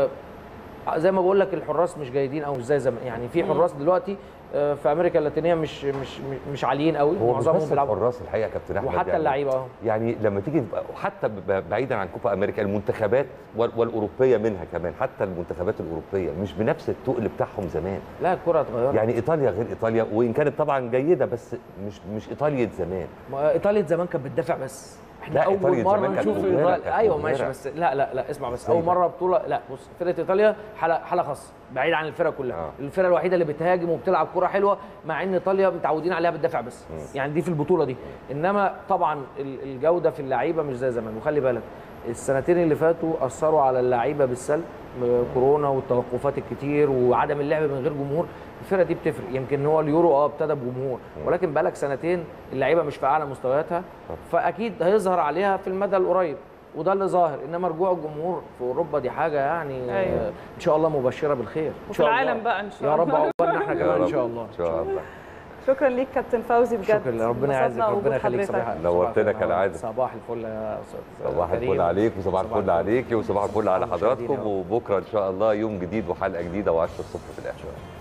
آه، زي ما بقول لك الحراس مش جيدين او مش زي زمان يعني في حراس دلوقتي آه، في امريكا اللاتينيه مش مش مش- مش عاليين قوي هو مش معظمهم بس بيلعبوا الحراس الحقيقه يا كابتن احمد وحتى يعني اللعيبه اه يعني لما تيجي حتى ب- بعيدا عن كوبا امريكا المنتخبات وال- والاوروبيه منها كمان حتى المنتخبات الاوروبيه مش بنفس التقل بتاعهم زمان لا الكره اتغيرت يعني ايطاليا غير ايطاليا وان كانت طبعا جيده بس مش مش ايطاليا زمان ما ايطاليا زمان كانت بتدافع بس احنا لا، اول إيطاليا مره زمان كانت نشوف مبهرة، إيطاليا كانت ايوه مبهرة. ماشي بس لا لا لا اسمع بس إزاي اول بقى؟ مره بطوله لا بص فرقه ايطاليا حاله حاله خاصه بعيد عن الفرق كلها آه. الفرقه الوحيده اللي بتهاجم وبتلعب كره حلوه مع ان ايطاليا متعودين عليها بتدافع بس يعني دي في البطوله دي انما طبعا ال- الجوده في اللعيبه مش زي زمان وخلي بالك السنتين اللي فاتوا اثروا على اللعيبه بالسلب م- كورونا والتوقفات الكتير وعدم اللعب من غير جمهور الفرقه دي بتفرق يمكن هو اليورو اه ابتدى بجمهور ولكن بقالك سنتين اللعيبه مش في اعلى مستوياتها فاكيد هيظهر عليها في المدى القريب وده اللي ظاهر انما رجوع الجمهور في اوروبا دي حاجه يعني أيوة. آه، ان شاء الله مبشره بالخير ان وفي شاء الله العالم بقى إن شاء يا رب الله. عقبالنا احنا يا كمان ان رب. شاء الله ان شاء الله شكرا ليك كابتن فوزي بجد شكرا ربنا يعزك انبسطنا ربنا وجود يخليك حضرتك. صباح نورتنا كالعاده صباح الفل يا استاذ صباح كريم. الفل عليك وصباح الفل عليك وصباح الفل على المشاهدين يا حضراتكم رب. وبكره ان شاء الله يوم جديد وحلقه جديده و10 الصبح في الاخر